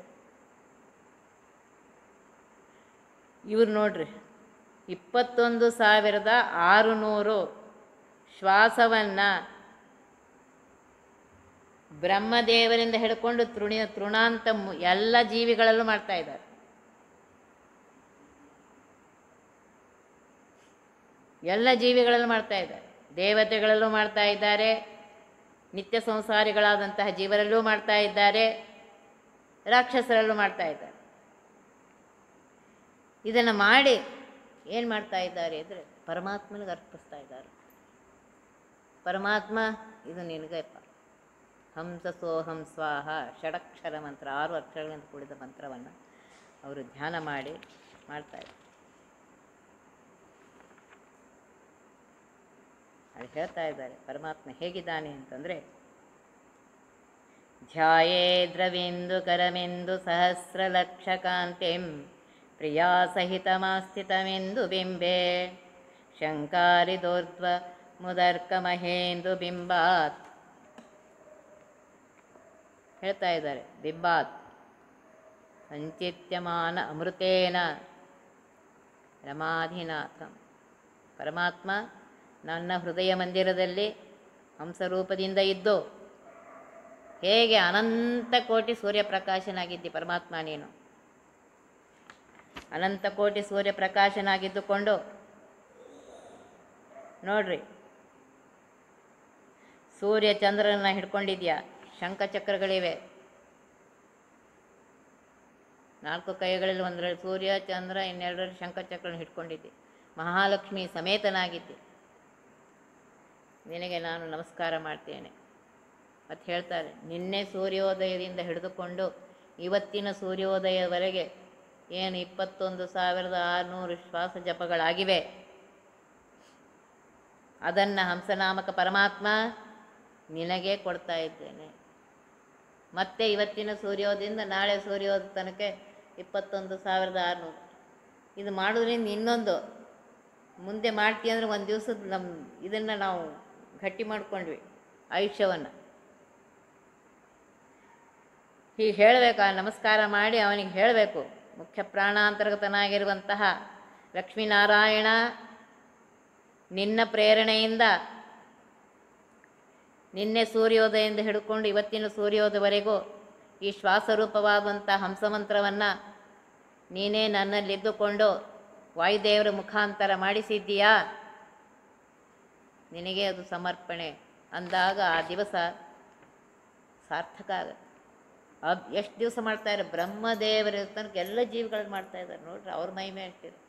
ಇವ್ರು ನೋಡ್ರಿ ಇಪ್ಪತ್ತೊಂದು ಸಾವಿರದ ಆರುನೂರು ಶ್ವಾಸವನ್ನು ಬ್ರಹ್ಮದೇವರಿಂದ ಹಿಡ್ಕೊಂಡು ತೃಣಿ ತೃಣಾಂತ ಮು- ಎಲ್ಲ ಜೀವಿಗಳಲ್ಲೂ ಮಾಡ್ತಾ ಇದ್ದಾರೆ ಎಲ್ಲ ಜೀವಿಗಳಲ್ಲೂ ಮಾಡ್ತಾ ಇದ್ದಾರೆ ದೇವತೆಗಳಲ್ಲೂ ಮಾಡ್ತಾ ಇದ್ದಾರೆ ನಿತ್ಯ ಸಂಸಾರಿಗಳಾದಂತಹ ಜೀವರಲ್ಲೂ ಮಾಡ್ತಾ ಇದ್ದಾರೆ ರಾಕ್ಷಸರಲ್ಲೂ ಮಾಡ್ತಾ ಇದ್ದಾರೆ ಇದನ್ನು ಮಾಡಿ ಏನು ಮಾಡ್ತಾ ಇದ್ದಾರೆ ಅಂದರೆ ಪರಮಾತ್ಮನಿಗೆ ಅರ್ಪಿಸ್ತಾ ಇದ್ದಾರೆ ಪರಮಾತ್ಮ ಇದು ನಿನಗಪ್ಪ ಹಂಸ ಸೋಹಂ ಸ್ವಾಹ ಷಡಕ್ಷರ ಮಂತ್ರ ಆರು ಅಕ್ಷರಗಳಿಂದ ಕೂಡಿದ ಮಂತ್ರವನ್ನು ಅವರು ಧ್ಯಾನ ಮಾಡಿ ಮಾಡ್ತಾರೆ ಅಲ್ಲಿ ಹೇಳ್ತಾ ಇದ್ದಾರೆ ಪರಮಾತ್ಮ ಹೇಗಿದ್ದಾನೆ ಅಂತಂದರೆ ಧ್ಯಾಯೇದ್ರವಿಂದು ಕರಮಿಂದು ಸಹಸ್ರಲಕ್ಷ ಕಾಂತಿಂ ಪ್ರಿಯಾ ಸಹಿತಮಾಸ್ಥಿತಮಿಂದು ಬಿಂಬೆ ಶಂಕಾರಿದೋರ್ಧ್ವ ಮುದರ್ಕ ಮಹೇಂದು ಬಿಂಬಾತ್ ಹೇಳ್ತಾ ಇದ್ದಾರೆ ಬಿಂಬಾತ್ ಸಂಚಿತ್ಯಮಾನ ಅಮೃತೇನ ರಮಾಧಿನಾಥಂ ಪರಮಾತ್ಮ ನನ್ನ ಹೃದಯ ಮಂದಿರದಲ್ಲಿ ಹಂಸರೂಪದಿಂದ ಇದ್ದು ಹೇಗೆ ಅನಂತ ಕೋಟಿ ಸೂರ್ಯಪ್ರಕಾಶನಾಗಿದ್ದಿ ಪರಮಾತ್ಮ ನೀನು ಅನಂತ ಕೋಟಿ ಸೂರ್ಯಪ್ರಕಾಶನಾಗಿದ್ದುಕೊಂಡು ನೋಡ್ರಿ ಸೂರ್ಯ ಚಂದ್ರನ ಹಿಡ್ಕೊಂಡಿದ್ಯಾ ಶಂಖಚಕ್ರಗಳಿವೆ ನಾಲ್ಕು ಕೈಗಳಲ್ಲಿ ಒಂದರಲ್ಲಿ ಸೂರ್ಯ ಚಂದ್ರ ಇನ್ನೆರಡರಲ್ಲಿ ಶಂಖಚಕ್ರನ ಹಿಡ್ಕೊಂಡಿದ್ದೆ ಮಹಾಲಕ್ಷ್ಮಿ ಸಮೇತನಾಗಿದ್ದೆ ನಿನಗೆ ನಾನು ನಮಸ್ಕಾರ ಮಾಡ್ತೇನೆ ಮತ್ತು ಹೇಳ್ತಾರೆ ನಿನ್ನೆ ಸೂರ್ಯೋದಯದಿಂದ ಹಿಡಿದುಕೊಂಡು ಇವತ್ತಿನ ಸೂರ್ಯೋದಯವರೆಗೆ ಏನು ಇಪ್ಪತ್ತೊಂದು ಸಾವಿರದ ಆರುನೂರು ಶ್ವಾಸ ಜಪಗಳಾಗಿವೆ ಅದನ್ನು ಹಂಸನಾಮಕ ಪರಮಾತ್ಮ ನಿನಗೆ ಕೊಡ್ತಾ ಇದ್ದೇನೆ ಮತ್ತೆ ಇವತ್ತಿನ ಸೂರ್ಯೋದಯದಿಂದ ನಾಳೆ ಸೂರ್ಯೋದಯ ತನಕ ಇಪ್ಪತ್ತೊಂದು ಸಾವಿರದ ಆರುನೂರು ಇದು ಮಾಡೋದ್ರಿಂದ ಇನ್ನೊಂದು ಮುಂದೆ ಮಾಡ್ತೀವಿ ಅಂದರೆ ಒಂದು ದಿವಸದ ನಮ್ಮ ಇದನ್ನು ನಾವು ಗಟ್ಟಿ ಮಾಡ್ಕೊಂಡ್ವಿ ಆಯುಷ್ಯವನ್ನು ಹೀಗೆ ಹೇಳಬೇಕು ಆ ನಮಸ್ಕಾರ ಮಾಡಿ ಅವನಿಗೆ ಹೇಳಬೇಕು ಮುಖ್ಯ ಪ್ರಾಣಾಂತರ್ಗತನಾಗಿರುವಂತಹ ಲಕ್ಷ್ಮೀನಾರಾಯಣ ನಿನ್ನ ಪ್ರೇರಣೆಯಿಂದ ನಿನ್ನೆ ಸೂರ್ಯೋದಯದಿಂದ ಹಿಡ್ಕೊಂಡು ಇವತ್ತಿನ ಸೂರ್ಯೋದಯವರೆಗೂ ಈ ಶ್ವಾಸರೂಪವಾದಂಥ ಹಂಸಮಂತ್ರವನ್ನು ನೀನೇ ನನ್ನಲ್ಲಿದ್ದುಕೊಂಡು ವಾಯುದೇವರ ಮುಖಾಂತರ ಮಾಡಿಸಿದ್ದೀಯಾ ನಿನಗೆ ಅದು ಸಮರ್ಪಣೆ ಅಂದಾಗ ಆ ದಿವಸ ಸಾರ್ಥಕ ಆಗುತ್ತೆ ಅದು ಎಷ್ಟು ದಿವಸ ಮಾಡ್ತಾರೆ ಬ್ರಹ್ಮದೇವರ ತನಕ ಎಲ್ಲ ಜೀವಿಗಳು ಮಾಡ್ತಾ ಇದ್ದಾರೆ ನೋಡ್ರಿ ಅವ್ರ ಮಹಿಮೆ ಅಷ್ಟಿದೆ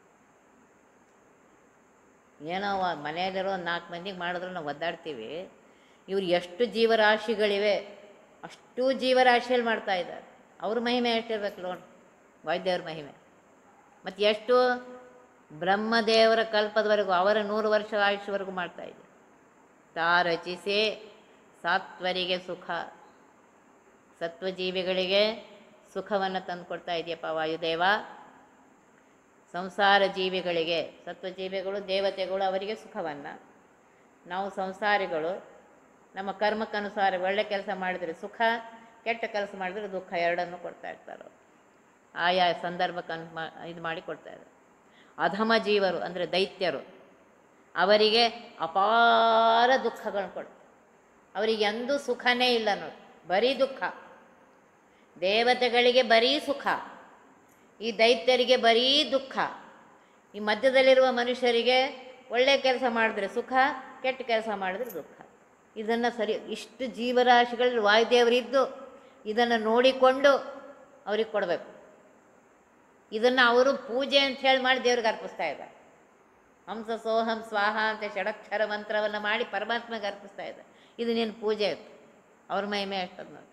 ಏನೋ ವ- ಮನೆಯಲ್ಲಿರೋ ಒಂದು ನಾಲ್ಕು ಮಂದಿಗೆ ಮಾಡಿದ್ರು ನಾವು ಒದ್ದಾಡ್ತೀವಿ ಇವ್ರು ಎಷ್ಟು ಜೀವರಾಶಿಗಳಿವೆ ಅಷ್ಟು ಜೀವರಾಶಿಯಲ್ಲಿ ಮಾಡ್ತಾ ಇದ್ದಾರೆ ಅವ್ರ ಮಹಿಮೆ ಎಷ್ಟಿರ್ಬೇಕು ನೋಡಿ ವಾಯುದೇವ್ರ ಮಹಿಮೆ ಮತ್ತು ಎಷ್ಟು ಬ್ರಹ್ಮದೇವರ ಕಲ್ಪದವರೆಗೂ ಅವರ ನೂರು ವರ್ಷ ಆಯುಷ್ಯವರೆಗೂ ಮಾಡ್ತಾ ಇದ್ದಾರೆ ತಾ ರಚಿಸಿ ಸಾತ್ವರಿಗೆ ಸುಖ ಸತ್ವಜೀವಿಗಳಿಗೆ ಸುಖವನ್ನು ತಂದುಕೊಡ್ತಾ ಇದೆಯಪ್ಪ ವಾಯುದೇವ ಸಂಸಾರ ಜೀವಿಗಳಿಗೆ ಸತ್ವಜೀವಿಗಳು ದೇವತೆಗಳು ಅವರಿಗೆ ಸುಖವನ್ನು ನಾವು ಸಂಸಾರಿಗಳು ನಮ್ಮ ಕರ್ಮಕ್ಕನುಸಾರ ಒಳ್ಳೆ ಕೆಲಸ ಮಾಡಿದರೆ ಸುಖ ಕೆಟ್ಟ ಕೆಲಸ ಮಾಡಿದರೆ ದುಃಖ ಎರಡನ್ನು ಕೊಡ್ತಾ ಇರ್ತಾರೆ ಅವ್ರು. ಆಯಾ ಸಂದರ್ಭಕ್ಕೆ ಅನ್ ಮಾ ಇದು ಮಾಡಿ ಕೊಡ್ತಾ ಇದ್ದಾರೆ ಅಧಮ ಜೀವರು ಅಂದರೆ ದೈತ್ಯರು ಅವರಿಗೆ ಅಪಾರ ದುಃಖಗಳನ್ನು ಕೊಡ್ತಾರೆ ಅವರಿಗೆ ಎಂದೂ ಸುಖನೇ ಇಲ್ಲ ನೋಡಿ ಬರೀ ದುಃಖ ದೇವತೆಗಳಿಗೆ ಬರೀ ಸುಖ ಈ ದೈತ್ಯರಿಗೆ ಬರೀ ದುಃಖ ಈ ಮಧ್ಯದಲ್ಲಿರುವ ಮನುಷ್ಯರಿಗೆ ಒಳ್ಳೆ ಕೆಲಸ ಮಾಡಿದ್ರೆ ಸುಖ ಕೆಟ್ಟ ಕೆಲಸ ಮಾಡಿದ್ರೆ ದುಃಖ ಇದನ್ನು ಸರಿ ಇಷ್ಟು ಜೀವರಾಶಿಗಳಲ್ಲಿ ವಾಯುದೇವರಿದ್ದು ಇದನ್ನು ನೋಡಿಕೊಂಡು ಅವ್ರಿಗೆ ಕೊಡಬೇಕು ಇದನ್ನು ಅವರು ಪೂಜೆ ಅಂತ ಹೇಳಿ ಮಾಡಿ ದೇವ್ರಿಗೆ ಅರ್ಪಿಸ್ತಾ ಇದ್ದಾರೆ ಹಂಸ ಸೋಹಂ ಸ್ವಾಹ ಅಂತ ಷಡಕ್ಷರ ಮಂತ್ರವನ್ನು ಮಾಡಿ ಪರಮಾತ್ಮಗೆ ಅರ್ಪಿಸ್ತಾ ಇದ್ದಾರೆ ಇದು ನಿನ್ನ ಪೂಜೆ ಇತ್ತು ಅವ್ರ ಮಹಿಮೆ ಅಷ್ಟದು ನೋಡಿ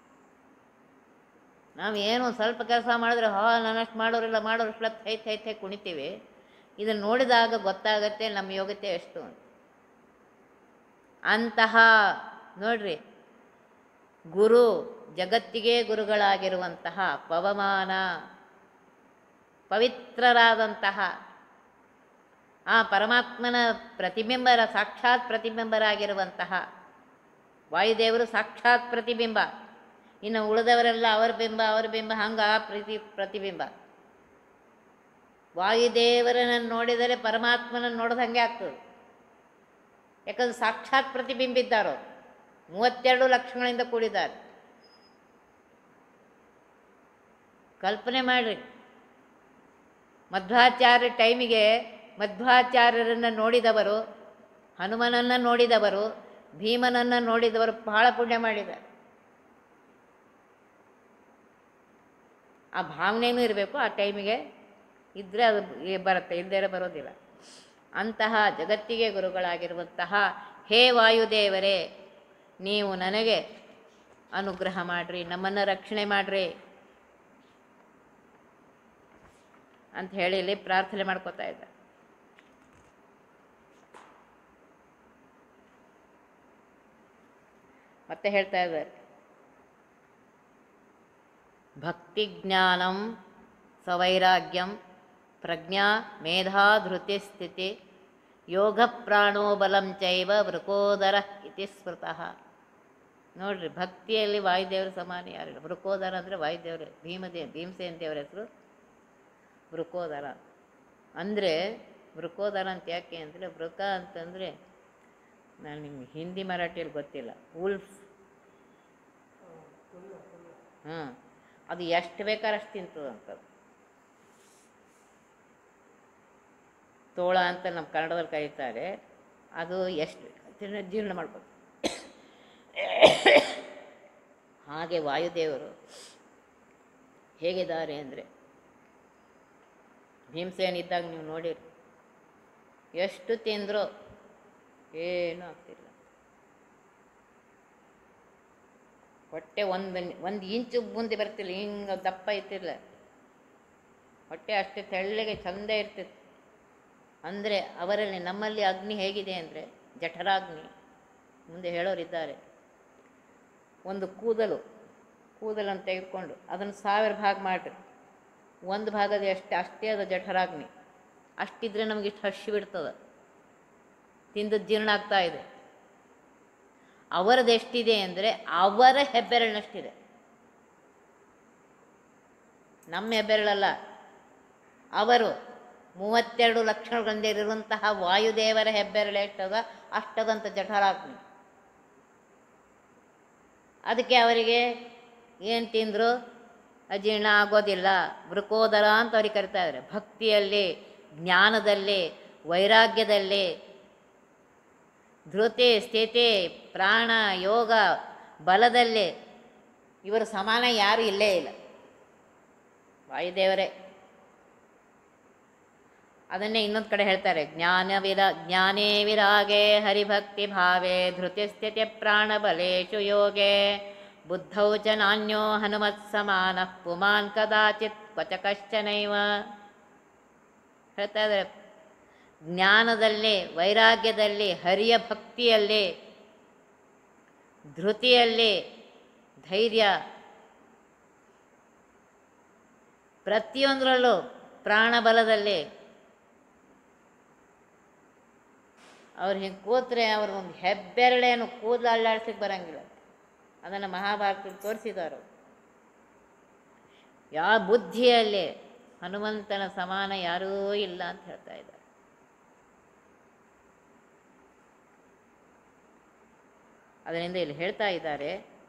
ನಾವು ಏನು ಒಂದು ಸ್ವಲ್ಪ ಕೆಲಸ ಮಾಡಿದ್ರೆ ಹಾ ನಾನಷ್ಟು ಮಾಡೋರಿಲ್ಲ ಮಾಡೋರು ಇಷ್ಟೊತ್ತು ಹೈತ್ ಹೈತ್ ಹೈ ಕುಣಿತೀವಿ ಇದನ್ನು ನೋಡಿದಾಗ ಗೊತ್ತಾಗತ್ತೆ ನಮ್ಮ ಯೋಗ್ಯತೆ ಎಷ್ಟು ಅಂತ ಅಂತಹ ನೋಡ್ರಿ ಗುರು ಜಗತ್ತಿಗೆ ಗುರುಗಳಾಗಿರುವಂತಹ ಪವಮಾನ ಪವಿತ್ರರಾದಂತಹ ಆ ಪರಮಾತ್ಮನ ಪ್ರತಿಬಿಂಬರ ಸಾಕ್ಷಾತ್ ಪ್ರತಿಬಿಂಬರಾಗಿರುವಂತಹ ವಾಯುದೇವರು ಸಾಕ್ಷಾತ್ ಪ್ರತಿಬಿಂಬ ಇನ್ನು ಉಳಿದವರೆಲ್ಲ ಅವರ ಬಿಂಬ ಅವರ ಬಿಂಬ ಹಂಗ ಆ ಪ್ರತಿ ಪ್ರತಿಬಿಂಬ ವಾಯುದೇವರನ್ನು ನೋಡಿದರೆ ಪರಮಾತ್ಮನನ್ನು ನೋಡೋದು ಹಂಗೆ ಆಗ್ತದೆ ಯಾಕಂದ್ರೆ ಸಾಕ್ಷಾತ್ ಪ್ರತಿಬಿಂಬಿದ್ದಾರೋ ಮೂವತ್ತೆರಡು ಲಕ್ಷಣಗಳಿಂದ ಕೂಡಿದ್ದಾರೆ ಕಲ್ಪನೆ ಮಾಡ್ರಿ ಮಧ್ವಾಚಾರ್ಯ ಟೈಮಿಗೆ ಮಧ್ವಾಚಾರ್ಯರನ್ನು ನೋಡಿದವರು ಹನುಮನನ್ನು ನೋಡಿದವರು ಭೀಮನನ್ನು ನೋಡಿದವರು ಬಹಳ ಪುಣ್ಯ ಮಾಡಿದ್ದಾರೆ ಆ ಭಾವನೆಯೂ ಇರಬೇಕು ಆ ಟೈಮಿಗೆ ಇದ್ದರೆ ಅದು ಏ- ಬರುತ್ತೆ ಇಲ್ಲದೇ ಬರೋದಿಲ್ಲ ಅಂತಹ ಜಗತ್ತಿಗೆ ಗುರುಗಳಾಗಿರುವಂತಹ ಹೇ ವಾಯುದೇವರೇ ನೀವು ನನಗೆ ಅನುಗ್ರಹ ಮಾಡಿರಿ ನಮ್ಮನ್ನು ರಕ್ಷಣೆ ಮಾಡಿರಿ ಅಂತ ಹೇಳಿ ಇಲ್ಲಿ ಪ್ರಾರ್ಥನೆ ಮಾಡ್ಕೋತಾ ಇದ್ದ ಮತ್ತೆ ಹೇಳ್ತಾ ಇದ್ದಾರೆ ಭಕ್ತಿ ಜ್ಞಾನಂ ಸವೈರಾಗ್ಯಂ ಪ್ರಜ್ಞಾ ಮೇಧಾ ಧೃತಿ ಸ್ಥಿತಿ ಯೋಗ ಪ್ರಾಣೋಬಲಂ ಚೈವ ವೃಕೋದರ ಇತಿ ಸ್ಮೃತಃ ನೋಡ್ರಿ ಭಕ್ತಿಯಲ್ಲಿ ವಾಯುದೇವರ ಸಮಾನ ಯಾರಿಲ್ಲ ವೃಕೋದರ ಅಂದರೆ ವಾಯುದೇವರೇ ಭೀಮದೇ ಭೀಮಸೇನ ದೇವರ ಹೆಸರು ವೃಕೋದರ ಅಂದರೆ ವೃಕೋದರ ಅಂತ ಯಾಕೆ ಅಂದರೆ ವೃಕ ಅಂತಂದರೆ ನಾನು ನಿಮ್ಗೆ ಹಿಂದಿ ಮರಾಠಿಯಲ್ಲಿ ಗೊತ್ತಿಲ್ಲ ಉಲ್ಫ್ ಹಾಂ ಅದು ಎಷ್ಟು ಬೇಕಾದ್ರೆ ಅಷ್ಟು ತಿಂತದಂತ ತೋಳ ಅಂತ ನಮ್ಮ ಕನ್ನಡದಲ್ಲಿ ಕರೀತಾರೆ ಅದು ಎಷ್ಟು ತಿನ್ನ ಜೀರ್ಣ ಮಾಡ್ಬೋದು ಹಾಗೆ ವಾಯುದೇವರು ಹೇಗಿದ್ದಾರೆ ಅಂದರೆ ಭೀಮಸೇನ ಇದ್ದಾಗ ನೀವು ನೋಡಿರಿ ಎಷ್ಟು ತಿಂದರೂ ಏನೂ ಆಗ್ತಿಲ್ಲ ಹೊಟ್ಟೆ ಒಂದು ಒಂದು ಇಂಚು ಮುಂದೆ ಬರ್ತಿಲ್ಲ ಹಿಂಗೆ ದಪ್ಪ ಇರ್ತಿಲ್ಲ ಹೊಟ್ಟೆ ಅಷ್ಟೇ ತೆಳ್ಳಗೆ ಚಂದ ಇರ್ತಿತ್ತು ಅಂದರೆ ಅವರಲ್ಲಿ ನಮ್ಮಲ್ಲಿ ಅಗ್ನಿ ಹೇಗಿದೆ ಅಂದರೆ ಜಠರಾಗ್ನಿ ಮುಂದೆ ಹೇಳೋರಿದ್ದಾರೆ ಒಂದು ಕೂದಲು ಕೂದಲನ್ನು ತೆಗೆದುಕೊಂಡು ಅದನ್ನು ಸಾವಿರ ಭಾಗ ಮಾಡಿರಿ ಒಂದು ಭಾಗದ ಎಷ್ಟು ಅಷ್ಟೇ ಅದು ಜಠರಾಗ್ನಿ ಅಷ್ಟಿದ್ರೆ ನಮಗೆ ಇಷ್ಟು ಹಸಿ ಬಿಡ್ತದೆ ತಿಂದದ್ದು ಜೀರ್ಣ ಆಗ್ತಾ ಇದೆ ಅವರದ್ದು ಎಷ್ಟಿದೆ ಅಂದರೆ ಅವರ ಹೆಬ್ಬೆರಳಿನಷ್ಟಿದೆ ನಮ್ಮ ಹೆಬ್ಬೆರಳಲ್ಲ ಅವರು ಮೂವತ್ತೆರಡು ಲಕ್ಷಣಗಳಿರುವಂತಹ ವಾಯುದೇವರ ಹೆಬ್ಬೆರಳು ಎಷ್ಟದ ಅಷ್ಟದಂತ ಜಠರಾಗ್ನಿ ಅದಕ್ಕೆ ಅವರಿಗೆ ಏನು ತಿಂದರು ಅಜೀರ್ಣ ಆಗೋದಿಲ್ಲ ವೃಕೋದರ ಅಂತ ಅವ್ರಿಗೆ ಕರಿತಾ ಇದ್ದಾರೆ ಭಕ್ತಿಯಲ್ಲಿ ಜ್ಞಾನದಲ್ಲಿ ವೈರಾಗ್ಯದಲ್ಲಿ ಧೃತಿ ಸ್ಥಿತಿ ಪ್ರಾಣ ಯೋಗ ಬಲದಲ್ಲಿ ಇವರ ಸಮಾನ ಯಾರೂ ಇಲ್ಲೇ ಇಲ್ಲ ವಾಯುದೇವರೇ ಅದನ್ನೇ ಇನ್ನೊಂದು ಕಡೆ ಹೇಳ್ತಾರೆ ಜ್ಞಾನ ವಿರ ಜ್ಞಾನೇ ವಿರಾಗೆ ಹರಿಭಕ್ತಿ ಭಾವೆ ಧೃತಿ ಸ್ಥಿತಿ ಪ್ರಾಣಬಲೇಶು ಯೋಗೆ ಬುದ್ಧೌ ಚ ನಾನ್ಯೋ ಹನುಮತ್ ಸಮಾನ ಪುಮಾನ್ ಕದಾಚಿತ್ ಕ್ವಚ ಕಶ್ಚನೈವ ಹೇಳ್ತಾ ಇದ್ದಾರೆ ಜ್ಞಾನದಲ್ಲಿ ವೈರಾಗ್ಯದಲ್ಲಿ ಹರಿಯ ಭಕ್ತಿಯಲ್ಲಿ ಧೃತಿಯಲ್ಲಿ ಧೈರ್ಯ ಪ್ರತಿಯೊಂದರಲ್ಲೂ ಪ್ರಾಣಬಲದಲ್ಲಿ ಅವ್ರು ಹಿಂಗೆ ಕೂತ್ರೆ ಅವ್ರ ಒಂದು ಹೆಬ್ಬೆರಳೇನು ಕೂದಲು ಅಲ್ಲಾಡ್ಸಕ್ಕೆ ಬರಂಗಿಲ್ಲ ಅದನ್ನು ಮಹಾಭಾರತದಲ್ಲಿ ತೋರಿಸಿದರು ಯಾವ ಬುದ್ಧಿಯಲ್ಲಿ ಹನುಮಂತನ ಸಮಾನ ಯಾರೂ ಇಲ್ಲ ಅಂತ ಹೇಳ್ತಾ ಇದ್ದಾರೆ ಅದರಿಂದ ಇಲ್ಲಿ ಹೇಳ್ತಾ ಇದ್ದಾರೆ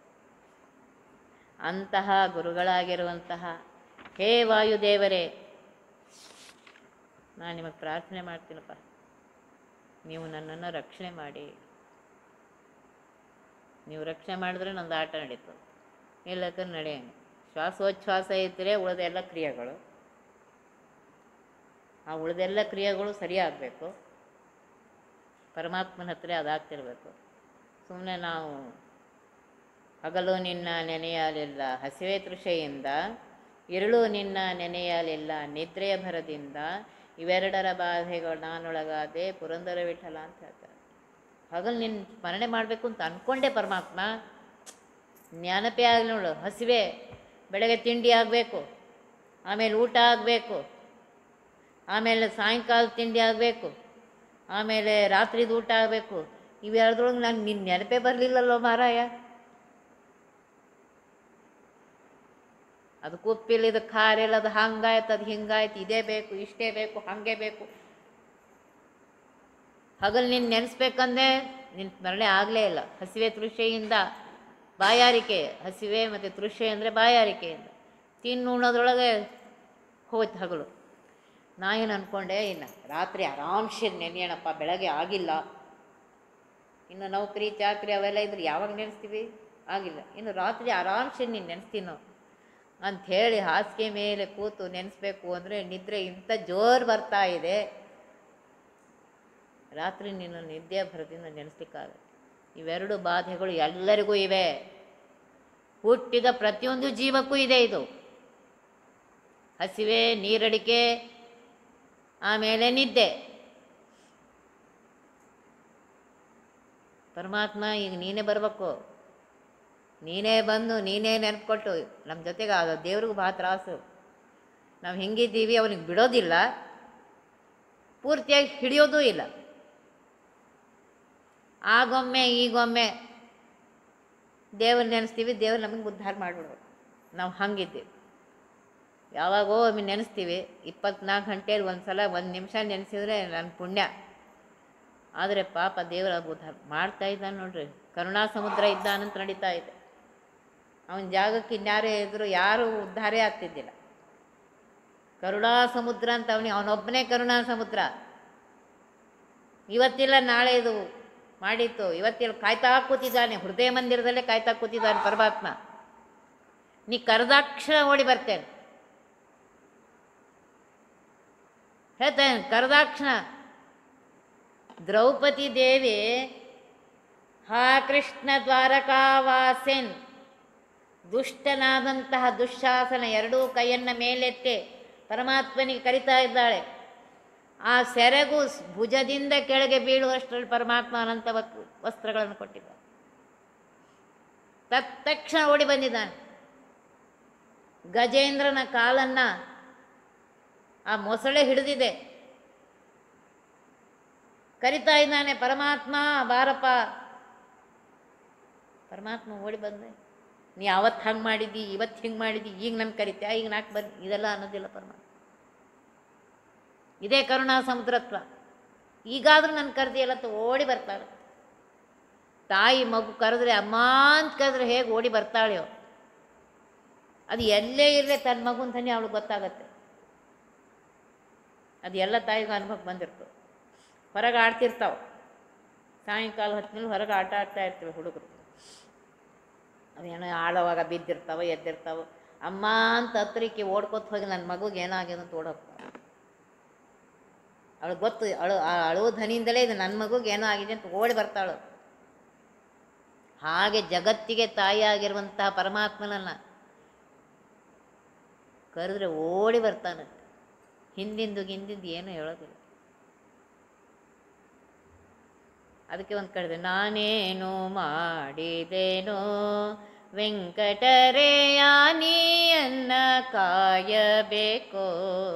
ಅಂತಹ ಗುರುಗಳಾಗಿರುವಂತಹ ಹೇ ವಾಯುದೇವರೇ ನಾನು ನಿಮಗೆ ಪ್ರಾರ್ಥನೆ ಮಾಡ್ತೀನಪ್ಪ ನೀವು ನನ್ನನ್ನು ರಕ್ಷಣೆ ಮಾಡಿ ನೀವು ರಕ್ಷಣೆ ಮಾಡಿದ್ರೆ ನಂದು ಆಟ ನಡೀತು ಇಲ್ಲಕ್ಕ ನಡೆಯಂಗೆ ಶ್ವಾಸೋಚ್ಛ್ವಾಸ ಇದ್ದರೆ ಉಳಿದೆಲ್ಲ ಕ್ರಿಯೆಗಳು ಆ ಉಳಿದೆಲ್ಲ ಕ್ರಿಯೆಗಳು ಸರಿಯಾಗಬೇಕು ಪರಮಾತ್ಮನ ಹತ್ರ ಅದಾಗ್ತಿರ್ಬೇಕು ಸುಮ್ಮನೆ ನಾವು ಹಗಲು ನಿನ್ನ ನೆನೆಯಲಿಲ್ಲ ಹಸಿವೆ ತೃಷೆಯಿಂದ ಇರುಳು ನಿನ್ನ ನೆನೆಯಲಿಲ್ಲ ನಿದ್ರೆಯ ಭರದಿಂದ ಇವೆರಡರ ಬಾಧೆಗಳು ನಾನೊಳಗಾದೆ ಪುರಂದರ ವಿಠಲ ಅಂತ ಹೇಳ್ತಾರೆ ಹಗಲು ನಿನ್ನ ಸ್ಮರಣೆ ಮಾಡಬೇಕು ಅಂತ ಅಂದ್ಕೊಂಡೆ ಪರಮಾತ್ಮ ಜ್ಞಾನಪೇ ಆಗಲಿ ನೋಡು ಹಸಿವೆ ಬೆಳಗ್ಗೆ ತಿಂಡಿ ಆಗಬೇಕು ಆಮೇಲೆ ಊಟ ಆಗಬೇಕು ಆಮೇಲೆ ಸಾಯಂಕಾಲ ತಿಂಡಿ ಆಗಬೇಕು ಆಮೇಲೆ ರಾತ್ರಿದು ಊಟ ಆಗಬೇಕು ಇವೆರಡರೊಳಗೆ ನಾನು ನಿನ್ನ ನೆನಪೇ ಬರಲಿಲ್ಲಲ್ಲೋ ಮಾರಾಯ ಅದಕ್ಕೆ ಉಪ್ಪಿಲ್ಲ ಇದು ಖಾರ ಇಲ್ಲ ಅದು ಹಂಗಾಯ್ತು ಅದು ಹಿಂಗಾಯ್ತು ಇದೇ ಬೇಕು ಇಷ್ಟೇ ಬೇಕು ಹಾಗೆ ಬೇಕು ಹಗಲು ನಿನ್ನ ನೆನೆಸ್ಬೇಕಂದ್ರೆ ನಿನ್ನ ಸ್ಮರಣೆ ಆಗಲೇ ಇಲ್ಲ ಹಸಿವೆ ತೃಷೆಯಿಂದ ಬಾಯಾರಿಕೆ ಹಸಿವೆ ಮತ್ತು ತೃಷೆ ಅಂದರೆ ಬಾಯಾರಿಕೆಯಿಂದ ತಿನ್ನು ಉಣ್ಣೋದ್ರೊಳಗೆ ಹೋಯ್ತು ಹಗಲು ನಾ ಏನು ಅಂದ್ಕೊಂಡೆ ಇನ್ನು ರಾತ್ರಿ ಆರಾಮ್ಸೆ ನೆನೆಯೋಣಪ್ಪ ಬೆಳಗ್ಗೆ ಆಗಿಲ್ಲ ಇನ್ನು ನೌಕರಿ ಚಾಕರಿ ಅವೆಲ್ಲ ಇದ್ರೆ ಯಾವಾಗ ನೆನೆಸ್ತೀವಿ ಆಗಿಲ್ಲ ಇನ್ನು ರಾತ್ರಿ ಆರಾಮ್ಸೆ ನೀನು ನೆನೆಸ್ತೀವಿ ನಾವು ಅಂಥೇಳಿ ಹಾಸಿಗೆ ಮೇಲೆ ಕೂತು ನೆನೆಸ್ಬೇಕು ಅಂದರೆ ನಿದ್ರೆ ಇಂಥ ಜೋರು ಬರ್ತಾ ಇದೆ ರಾತ್ರಿ ನೀನು ನಿದ್ದೆ ಭರದಿಂದ ನೆನೆಸ್ಲಿಕ್ಕಾಗತ್ತೆ ಇವೆರಡು ಬಾಧೆಗಳು ಎಲ್ಲರಿಗೂ ಇವೆ ಹುಟ್ಟಿದ ಪ್ರತಿಯೊಂದು ಜೀವಕ್ಕೂ ಇದೆ ಇದು ಹಸಿವೆ ನೀರಡಿಕೆ ಆಮೇಲೆ ನಿದ್ದೆ ಪರಮಾತ್ಮ ಈಗ ನೀನೇ ಬರಬೇಕು ನೀನೇ ಬಂದು ನೀನೇ ನೆನಪು ಕೊಟ್ಟು ನಮ್ಮ ಜೊತೆಗೆ ಆ ದೇವ್ರಿಗೂ ಭಾಳ ತ್ರಾಸು ನಾವು ಹೆಂಗಿದ್ದೀವಿ ಅವನಿಗೆ ಬಿಡೋದಿಲ್ಲ ಪೂರ್ತಿಯಾಗಿ ಹಿಡಿಯೋದೂ ಇಲ್ಲ ಆಗೊಮ್ಮೆ ಈಗೊಮ್ಮೆ ದೇವ್ರು ನೆನೆಸ್ತೀವಿ ದೇವ್ರು ನಮಗೆ ಉದ್ಧಾರ ಮಾಡಿಬಿಡ್ಬೇಕು ನಾವು ಹಂಗಿದ್ದೀವಿ ಯಾವಾಗೋ ಒಮ್ಮೆ ನೆನೆಸ್ತೀವಿ ಇಪ್ಪತ್ನಾಲ್ಕು ಗಂಟೆಯಲ್ಲಿ ಒಂದು ಸಲ ಒಂದು ನಿಮಿಷ ನೆನೆಸಿದ್ರೆ ನನ್ನ ಪುಣ್ಯ ಆದರೆ ಪಾಪ ದೇವರ ಉದ್ಧಾರ ಮಾಡ್ತಾ ಇದ್ದಾನೆ ನೋಡ್ರಿ ಕರುಣಾ ಸಮುದ್ರ ಇದ್ದಾನಂತ ನಡೀತಾ ಇದೆ ಅವನ ಜಾಗಕ್ಕೆ ಇನ್ಯಾರೇ ಇದ್ರು ಯಾರೂ ಉದ್ಧಾರೇ ಆಗ್ತಿದ್ದಿಲ್ಲ ಕರುಣಾ ಸಮುದ್ರ ಅಂತ ಅವನಿಗೆ ಅವನೊಬ್ಬನೇ ಕರುಣಾ ಸಮುದ್ರ ಇವತ್ತಿಲ್ಲ ನಾಳೆ ಇದು ಮಾಡಿತ್ತು ಇವತ್ತಿಲ್ಲ ಕಾಯ್ತಾ ಕೂತಿದ್ದಾನೆ ಹೃದಯ ಮಂದಿರದಲ್ಲೇ ಕಾಯ್ತಾ ಕೂತಿದ್ದಾನೆ ಪರಮಾತ್ಮ ನೀ ಕರೆದಾಕ್ಷಣ ಓಡಿ ಬರ್ತೇನೆ ಹೇಳ್ತೇನೆ ಕರೆದಾಕ್ಷಣ ದ್ರೌಪದಿ ದೇವಿ ಹಾ ಕೃಷ್ಣ ದ್ವಾರಕಾವಾಸೆನ್ ದುಷ್ಟನಾದಂತಹ ದುಶ್ಶಾಸನ ಎರಡೂ ಕೈಯನ್ನ ಮೇಲೆತ್ತೆ ಪರಮಾತ್ಮನಿಗೆ ಕರಿತಾ ಇದ್ದಾಳೆ ಆ ಸೆರಗು ಸ್- ಭುಜದಿಂದ ಕೆಳಗೆ ಬೀಳುವಷ್ಟರಲ್ಲಿ ಪರಮಾತ್ಮ ಅನಂತ ವಕ್- ವಸ್ತ್ರಗಳನ್ನು ಕೊಟ್ಟಿದ್ದ ತತ್ಕ್ಷಣ ಓಡಿ ಬಂದಿದ್ದಾನೆ ಗಜೇಂದ್ರನ ಕಾಲನ್ನ ಆ ಮೊಸಳೆ ಹಿಡಿದಿದೆ ಕರಿತಾ ಇದ್ದಾನೆ ಪರಮಾತ್ಮ ಬಾರಪ್ಪ ಪರಮಾತ್ಮ ಓಡಿ ಬಂದೆ ನೀ ಅವತ್ತು ಹಂಗೆ ಮಾಡಿದ್ದಿ ಇವತ್ತು ಹಿಂಗೆ ಮಾಡಿದ್ದಿ ಈಗ ನನ್ನ ಕರಿತ್ಯಾ ಈಗ ನಾಲ್ಕು ಬನ್ನಿ ಇದೆಲ್ಲ ಅನ್ನೋದಿಲ್ಲ ಪರಮಾತ್ಮ ಇದೇ ಕರುಣಾ ಸಮುದ್ರತ್ವ ಈಗಾದರೂ ನನ್ನ ಕರೆದಿಯಲ್ಲ ಅಂತ ಓಡಿ ಬರ್ತಾಳೆ ತಾಯಿ ಮಗು ಕರೆದ್ರೆ ಅಮ್ಮ ಅಂತ ಕರೆದ್ರೆ ಹೇಗೆ ಓಡಿ ಬರ್ತಾಳೆಯೋ ಅದು ಎಲ್ಲೇ ಇರಲಿ ತನ್ನ ಮಗುನ ತನ್ನಿ ಅವಳಿಗೆ ಗೊತ್ತಾಗತ್ತೆ ಅದು ಎಲ್ಲ ತಾಯಿಗೂ ಅನುಭವಕ್ಕೆ ಬಂದಿರ್ತವೆ ಹೊರಗೆ ಆಡ್ತಿರ್ತಾವೆ ಸಾಯಂಕಾಲ ಹೊತ್ತಿನಲ್ಲಿ ಹೊರಗೆ ಆಟ ಆಡ್ತಾ ಇರ್ತೀವಿ ಹುಡುಗರು ಅವೇನೋ ಆಳವಾಗ ಬಿದ್ದಿರ್ತಾವೆ ಎದ್ದಿರ್ತಾವೆ ಅಮ್ಮ ಅಂತ ಹತ್ರಕ್ಕೆ ಓಡ್ಕೊತ ಹೋಗಿ ನನ್ನ ಮಗುಗೆ ಏನೋ ಆಗ್ಯದ ಅಂತ ಓಡೋಗ್ತಾವೆ ಅವಳು ಗೊತ್ತು ಅಳು ಆ ಅಳುವ ಧ್ವನಿಯಿಂದಲೇ ಇದು ನನ್ನ ಮಗುಗೆ ಏನೋ ಆಗಿದೆ ಅಂತ ಓಡಿ ಬರ್ತಾಳು ಹಾಗೆ ಜಗತ್ತಿಗೆ ತಾಯಿಯಾಗಿರುವಂತಹ ಪರಮಾತ್ಮನನ್ನ ಕರೆದ್ರೆ ಓಡಿ ಬರ್ತಾನಂತೆ ಹಿಂದಿಂದು ಹಿಂದಿಂದು ಏನೂ ಹೇಳೋದಿಲ್ಲ ಅದಕ್ಕೆ ಒಂದು ಕಡಿದೆ ನಾನೇನು ಮಾಡಿದೇನೋ ವೆಂಕಟರೇಯ ನೀಯನ್ನ ಕಾಯಬೇಕೋ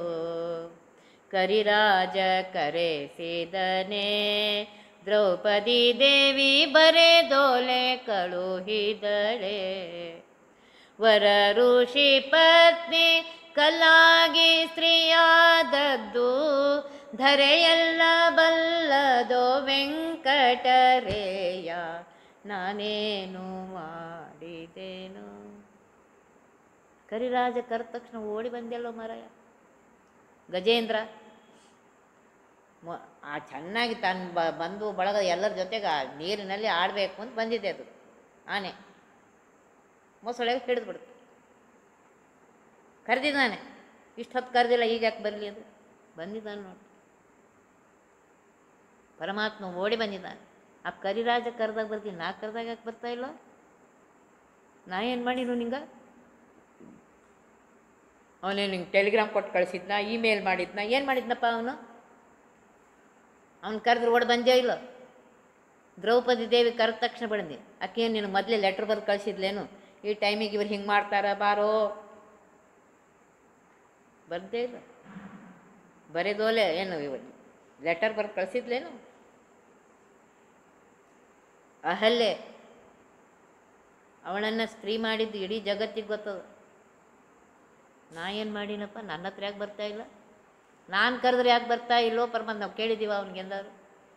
ಕರಿರಾಜ ಕರೆಸಿದನೆ ದ್ರೌಪದಿ ದೇವಿ ಬರೆದೋಲೆ ಕಳುಹಿದಳೆ ವರ ಋಷಿ ಪತ್ನಿ ಕಲಾಗಿ ಸ್ತ್ರೀಯಾದದ್ದು ಧರೆಯಲ್ಲ ಬಲ್ಲದೋ ವೆಂಕಟರೇಯ ನಾನೇನು ಮಾಡಿದೇನು ಕರಿರಾಜ ಕರೆದ ತಕ್ಷಣ ಓಡಿ ಬಂದೆಲ್ಲೋ ಮರಯ ಗಜೇಂದ್ರ ಮೊ- ಆ ಚೆನ್ನಾಗಿ ತನ್ನ ಬ ಬಂಧು ಬಳಗ ಎಲ್ಲರ ಜೊತೆಗೆ ಆ ನೀರಿನಲ್ಲಿ ಆಡಬೇಕು ಅಂತ ಬಂದಿದೆ ಅದು ಆನೆ ಮೊಸಳೆಗೆ ಹಿಡಿದು ಬಿಡ್ತು ಕರೆದಿದ್ದಾನೆ ಇಷ್ಟೊತ್ತು ಕರೆದಿಲ್ಲ ಈಗ ಯಾಕೆ ಬರಲಿ ಅದು ಬಂದಿದ್ದಾನೆ ನೋಡಿ ಪರಮಾತ್ಮ ಓಡಿ ಬಂದಿದ್ದಾನೆ ಆ ಕರಿರಾಜ ಕರೆದಾಗ ಬರ್ತೀನಿ ನಾ ಕರೆದಾಗ ಯಾಕೆ ಬರ್ತಾ ಇಲ್ಲ ನಾ ಏನು ಮಾಡಿನು ನಿಂಗ ಅವನೇ ನಿಂಗೆ ಟೆಲಿಗ್ರಾಮ್ ಕೊಟ್ಟು ಕಳಿಸಿದ್ನ ಇಮೇಲ್ ಮಾಡಿದ್ನ ಏನು ಮಾಡಿದ್ನಪ್ಪ ಅವನು ಅವ್ನು ಕರೆದ್ರೆ ಓಡಿ ಬಂದೇ ಇಲ್ಲ ದ್ರೌಪದಿ ದೇವಿ ಕರೆದ ತಕ್ಷಣ ಬಂದಿ ಆಕೆ ನೀನು ಮೊದಲೇ ಲೆಟ್ರ್ ಬರೆದು ಕಳಿಸಿದ್ಲೇನು ಈ ಟೈಮಿಗೆ ಇವ್ರು ಹಿಂಗೆ ಮಾಡ್ತಾರ ಬಾರೋ ಬರ್ದೇ ಇಲ್ಲ ಬರೆದೋಲೆ ಏನು ಇವರು ಲೆಟರ್ ಬರೆದು ಕಳಿಸಿದ್ಲೇನು ಅಹಲ್ಯೆ ಅವಳನ್ನು ಸ್ತ್ರೀ ಮಾಡಿದ್ದು ಇಡೀ ಜಗತ್ತಿಗೆ ಗೊತ್ತದ ನಾ ಏನು ಮಾಡಿನಪ್ಪ ನನ್ನ ಹತ್ರ ಯಾಕೆ ಬರ್ತಾ ಇಲ್ಲ ನಾನು ಕರೆದ್ರೆ ಯಾಕೆ ಬರ್ತಾ ಇಲ್ಲೋ ಪರಮಾತ್ಮ ನಾವು ಕೇಳಿದ್ದೀವ ಅವ್ನಿಗೆಂದಾದ್ರು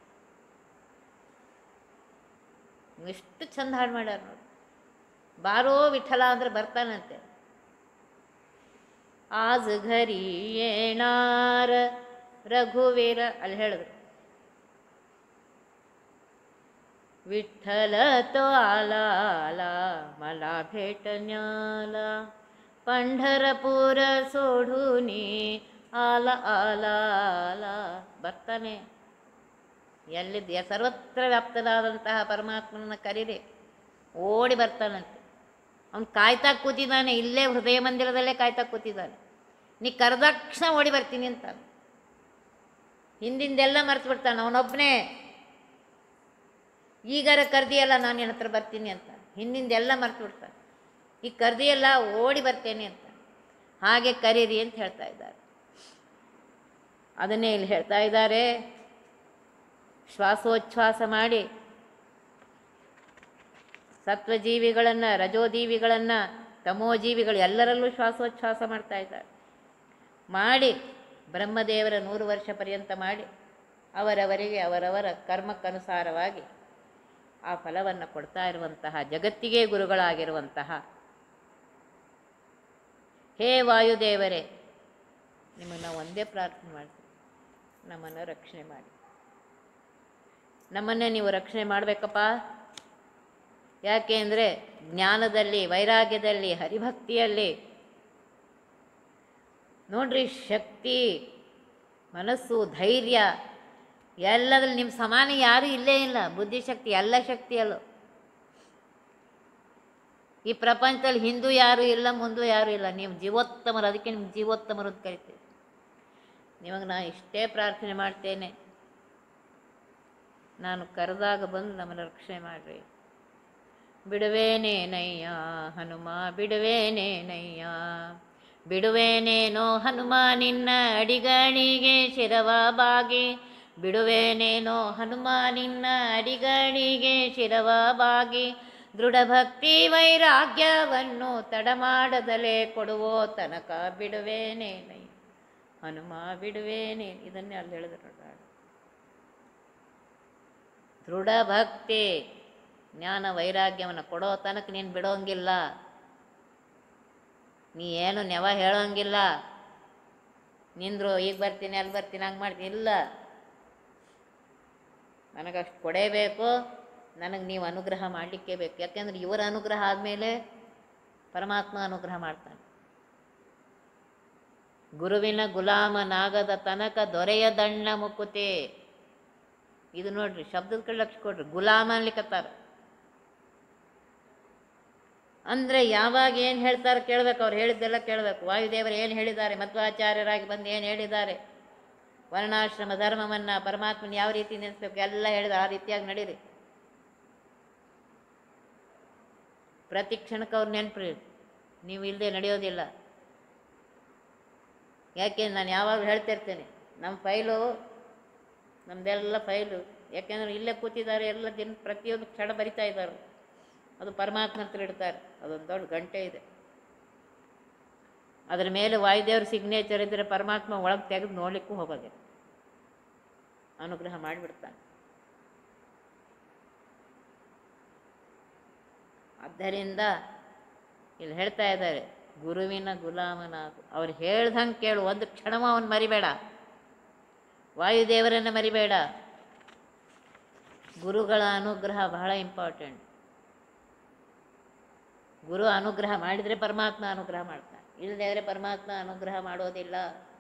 ಎಷ್ಟು ಚಂದ ಹಾಡು ಮಾಡ್ಯಾರ ನೋಡಿ ಬಾರೋ ವಿಠಲ ಅಂದ್ರೆ ಬರ್ತಾನಂತೆ ಆಜ್ ಘರಿ ಏನಾರ ರಘುವೀರ ಅಲ್ಲಿ ಹೇಳಿದ್ರು विठ्ठल तो आला आला मला भेटण्याला पंढरपूर सोडूनी ಆಲ ಆಲ ಆಲ ಬರ್ತಾನೆ ಎಲ್ಲಿದ್ದು ಸರ್ವತ್ರ ವ್ಯಾಪ್ತನಾದಂತಹ ಪರಮಾತ್ಮನ ಕರೀರಿ ಓಡಿ ಬರ್ತಾನಂತೆ ಅವ್ನು ಕಾಯ್ತಾ ಕೂತಿದ್ದಾನೆ ಇಲ್ಲೇ ಹೃದಯ ಮಂದಿರದಲ್ಲೇ ಕಾಯ್ತಾ ಕೂತಿದ್ದಾನೆ ನೀ ಕರೆದಾಕ್ಷಣ ಓಡಿ ಬರ್ತೀನಿ ಅಂತ ಹಿಂದಿಂದೆಲ್ಲ ಮರ್ತು ಬಿಡ್ತಾನೆ ಅವನೊಬ್ಬನೇ ಈಗಾರ ಕರ್ದಿಯಲ್ಲ ನಾನು ನಿನ್ನ ಹತ್ರ ಬರ್ತೀನಿ ಅಂತ ಹಿಂದಿಂದೆಲ್ಲ ಮರ್ತು ಬಿಡ್ತಾನೆ ಈಗ ಕರ್ದಿಯಲ್ಲ ಓಡಿ ಬರ್ತೇನೆ ಅಂತ ಹಾಗೆ ಕರೀರಿ ಅಂತ ಹೇಳ್ತಾ ಇದ್ದಾರೆ ಅದನ್ನೇ ಇಲ್ಲಿ ಹೇಳ್ತಾ ಇದ್ದಾರೆ ಶ್ವಾಸೋಚ್ಛ್ವಾಸ ಮಾಡಿ ಸತ್ವಜೀವಿಗಳನ್ನು ರಜೋಜೀವಿಗಳನ್ನು ತಮೋಜೀವಿಗಳು ಎಲ್ಲರಲ್ಲೂ ಶ್ವಾಸೋಚ್ಛ್ವಾಸ ಮಾಡ್ತಾ ಇದ್ದಾರೆ ಮಾಡಿ ಬ್ರಹ್ಮದೇವರ ನೂರು ವರ್ಷ ಪರ್ಯಂತ ಮಾಡಿ ಅವರವರಿಗೆ ಅವರವರ ಕರ್ಮಕ್ಕನುಸಾರವಾಗಿ ಆ ಫಲವನ್ನು ಕೊಡ್ತಾ ಇರುವಂತಹ ಜಗತ್ತಿಗೆ ಗುರುಗಳಾಗಿರುವಂತಹ ಹೇ ವಾಯುದೇವರೇ ನಿಮಗೆ ನಾವು ಒಂದೇ ಪ್ರಾರ್ಥನೆ ಮಾಡ್ತೀವಿ ನಮ್ಮನ್ನು ರಕ್ಷಣೆ ಮಾಡಿ ನಮ್ಮನ್ನೇ ನೀವು ರಕ್ಷಣೆ ಮಾಡಬೇಕಪ್ಪ ಯಾಕೆ ಅಂದರೆ ಜ್ಞಾನದಲ್ಲಿ ವೈರಾಗ್ಯದಲ್ಲಿ ಹರಿಭಕ್ತಿಯಲ್ಲಿ ನೋಡ್ರಿ ಶಕ್ತಿ ಮನಸ್ಸು ಧೈರ್ಯ ಎಲ್ಲದ್ರಲ್ಲಿ ನಿಮ್ಮ ಸಮಾನ ಯಾರೂ ಇಲ್ಲೇ ಇಲ್ಲ ಬುದ್ಧಿಶಕ್ತಿ ಎಲ್ಲ ಶಕ್ತಿಯಲ್ಲೂ ಈ ಪ್ರಪಂಚದಲ್ಲಿ ಹಿಂದೂ ಯಾರೂ ಇಲ್ಲ ಮುಂದೂ ಯಾರೂ ಇಲ್ಲ ನೀವು ಜೀವೋತ್ತಮರು ಅದಕ್ಕೆ ನಿಮ್ಗೆ ಜೀವೋತ್ತಮರು ಅಂತ ಕರಿತೀವಿ ನಿಮಗೆ ನಾನು ಇಷ್ಟೇ ಪ್ರಾರ್ಥನೆ ಮಾಡ್ತೇನೆ ನಾನು ಕರೆದಾಗ ಬಂದು ನಮ್ಮನ್ನು ರಕ್ಷಣೆ ಮಾಡಿರಿ ಬಿಡುವೇನೇನಯ್ಯ ಹನುಮ ಬಿಡುವೇನೇನಯ್ಯ ಬಿಡುವೇನೇನೋ ಹನುಮ ನಿನ್ನ ಅಡಿಗಳಿಗೆ ಶಿರವ ಬಾಗಿ ಬಿಡುವೇನೇನೋ ಹನುಮ ನಿನ್ನ ಅಡಿಗಳಿಗೆ ಶಿರವ ಬಾಗಿ ದೃಢ ಭಕ್ತಿ ವೈರಾಗ್ಯವನ್ನು ತಡಮಾಡದಲೇ ಕೊಡುವೋ ತನಕ ಬಿಡುವೇನೇನಯ್ಯ ಹನುಮ ಬಿಡುವೇನೆ ಇದನ್ನೇ ಅಲ್ಲಿ ಹೇಳಿದ್ರು ನೋಡ್ರಿ. ದೃಢ ಭಕ್ತಿ ಜ್ಞಾನ ವೈರಾಗ್ಯವನ್ನು ಕೊಡೋ ತನಕ ನೀನು ಬಿಡೋಂಗಿಲ್ಲ ನೀ ಏನು ನೆವ ಹೇಳೋಂಗಿಲ್ಲ ನಿಂದ್ರು ಈಗ ಬರ್ತೀನಿ ಅಲ್ಲಿ ಬರ್ತೀನಿ ಹಂಗೆ ಮಾಡ್ತೀನಿ ಇಲ್ಲ ನನಗಷ್ಟು ಕೊಡೇಬೇಕು ನನಗೆ ನೀವು ಅನುಗ್ರಹ ಮಾಡಲಿಕ್ಕೆ ಬೇಕು ಯಾಕೆಂದ್ರೆ ಇವರ ಅನುಗ್ರಹ ಆದಮೇಲೆ ಪರಮಾತ್ಮ ಅನುಗ್ರಹ ಮಾಡ್ತಾನೆ ಗುರುವಿನ ಗುಲಾಮನಾಗದ ತನಕ ದೊರೆಯ ದಂಡ ಮುಕ್ಕುತೆ ಇದು ನೋಡ್ರಿ ಶಬ್ದದ ಕಡೆ ಲಕ್ಷ ಕೊಡ್ರಿ ಗುಲಾಮ ಅನ್ಲಿಕ್ಕತ್ತಾರ ಅಂದರೆ ಯಾವಾಗ ಏನು ಹೇಳ್ತಾರೆ ಕೇಳಬೇಕು ಅವ್ರು ಹೇಳಿದ್ದೆಲ್ಲ ಕೇಳಬೇಕು ವಾಯುದೇವರು ಏನು ಹೇಳಿದ್ದಾರೆ ಮಧ್ವಾಚಾರ್ಯರಾಗಿ ಬಂದು ಏನು ಹೇಳಿದ್ದಾರೆ ವರ್ಣಾಶ್ರಮ ಧರ್ಮವನ್ನು ಪರಮಾತ್ಮನ ಯಾವ ರೀತಿ ನೆನೆಸ್ಬೇಕು ಎಲ್ಲ ಹೇಳಿದ ಆ ರೀತಿಯಾಗಿ ನಡೀರಿ ಪ್ರತಿ ಕ್ಷಣಕ್ಕೆ ಅವ್ರು ನೆನಪ್ರಿ ನೀವು ಇಲ್ಲದೆ ನಡೆಯೋದಿಲ್ಲ ಯಾಕೆ ನಾನು ಯಾವಾಗಲೂ ಹೇಳ್ತಿರ್ತೇನೆ ನಮ್ಮ ಫೈಲು ನಮ್ಮದೆಲ್ಲ ಫೈಲು ಯಾಕೆಂದ್ರೆ ಇಲ್ಲೇ ಕೂತಿದ್ದಾರೆ ಎಲ್ಲ ದಿನ ಪ್ರತಿಯೊಂದು ಕ್ಷಣ ಬರಿತಾ ಇದ್ದಾರೆ ಅದು ಪರಮಾತ್ಮ ಹತ್ರ ಇಡ್ತಾರೆ ಅದೊಂದು ದೊಡ್ಡ ಗಂಟೆ ಇದೆ ಅದರ ಮೇಲೆ ವಾಯುದೇವ್ರ ಸಿಗ್ನೇಚರ್ ಇದ್ದರೆ ಪರಮಾತ್ಮ ಒಳಗೆ ತೆಗೆದು ನೋಡ್ಲಿಕ್ಕೂ ಹೋಗೋದಿಲ್ಲ ಅನುಗ್ರಹ ಮಾಡಿಬಿಡ್ತಾನೆ ಆದ್ದರಿಂದ ಇಲ್ಲಿ ಹೇಳ್ತಾ ಇದ್ದಾರೆ ಗುರುವಿನ ಗುಲಾಮನಾಗು ಅವ್ರು ಹೇಳ್ದಂಗೆ ಕೇಳು ಒಂದು ಕ್ಷಣವೂ ಅವನು ಮರಿಬೇಡ ವಾಯುದೇವರನ್ನು ಮರಿಬೇಡ ಗುರುಗಳ ಅನುಗ್ರಹ ಬಹಳ ಇಂಪಾರ್ಟೆಂಟ್ ಗುರು ಅನುಗ್ರಹ ಮಾಡಿದರೆ ಪರಮಾತ್ಮ ಅನುಗ್ರಹ ಮಾಡ್ತಾನೆ ಇಲ್ಲದೇ ಪರಮಾತ್ಮ ಅನುಗ್ರಹ ಮಾಡೋದಿಲ್ಲ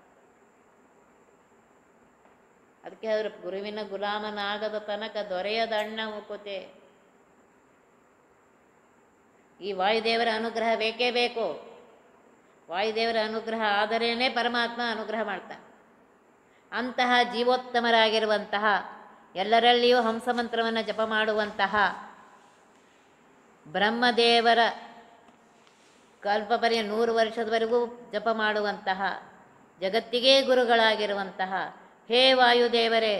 ಅದಕ್ಕೆ ಅವರು ಗುರುವಿನ ಗುಲಾಮನಾಗದ ತನಕ ದೊರೆಯದ ಅಣ್ಣ ಮುಕ್ಕುತೆ ಈ ವಾಯುದೇವರ ಅನುಗ್ರಹ ಬೇಕೇ ಬೇಕು ವಾಯುದೇವರ ಅನುಗ್ರಹ ಆದರೇನೆ ಪರಮಾತ್ಮ ಅನುಗ್ರಹ ಮಾಡ್ತಾನೆ ಅಂತಹ ಜೀವೋತ್ತಮರಾಗಿರುವಂತಹ ಎಲ್ಲರಲ್ಲಿಯೂ ಹಂಸಮಂತ್ರವನ್ನು ಜಪ ಮಾಡುವಂತಹ ಬ್ರಹ್ಮದೇವರ ಕಲ್ಪಪರ್ಯ ನೂರು ವರ್ಷದವರೆಗೂ ಜಪ ಮಾಡುವಂತಹ ಜಗತ್ತಿಗೇ ಗುರುಗಳಾಗಿರುವಂತಹ ಹೇ ವಾಯುದೇವರೇ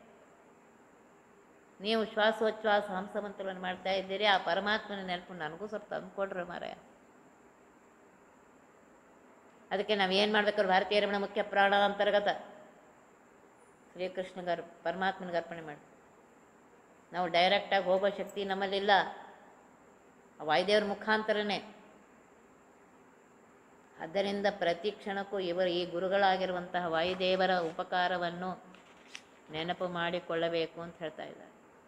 ನೀವು ಶ್ವಾಸೋಚ್ಛ್ವಾಸ ಹಂಸಮಂತ್ರವನ್ನು ಮಾಡ್ತಾ ಇದ್ದೀರಿ ಆ ಪರಮಾತ್ಮನ ನೆನಪು ನನಗೂ ಸ್ವಲ್ಪ ತಂದುಕೊಡ್ರಿ ಮಾರಾಯ ಅದಕ್ಕೆ ನಾವು ಏನು ಮಾಡ್ಬೇಕಾದ್ರೆ ಭಾರತೀಯ ರಮಣ ಮುಖ್ಯ ಪ್ರಾಣ ಅಂತರ್ಗತ ಶ್ರೀಕೃಷ್ಣಗೆ ಅರ್ ಪರಮಾತ್ಮನಿಗೆ ಅರ್ಪಣೆ ಮಾಡಿ ನಾವು ಡೈರೆಕ್ಟಾಗಿ ಹೋಗೋ ಶಕ್ತಿ ನಮ್ಮಲ್ಲಿಲ್ಲ ಆ ವಾಯುದೇವ್ರ ಮುಖಾಂತರನೇ ಆದ್ದರಿಂದ ಪ್ರತಿ ಕ್ಷಣಕ್ಕೂ ಇವರು ಈ ಗುರುಗಳಾಗಿರುವಂತಹ ವಾಯುದೇವರ ಉಪಕಾರವನ್ನು ನೆನಪು ಮಾಡಿಕೊಳ್ಳಬೇಕು ಅಂತ ಹೇಳ್ತಾ ಇದ್ದಾರೆ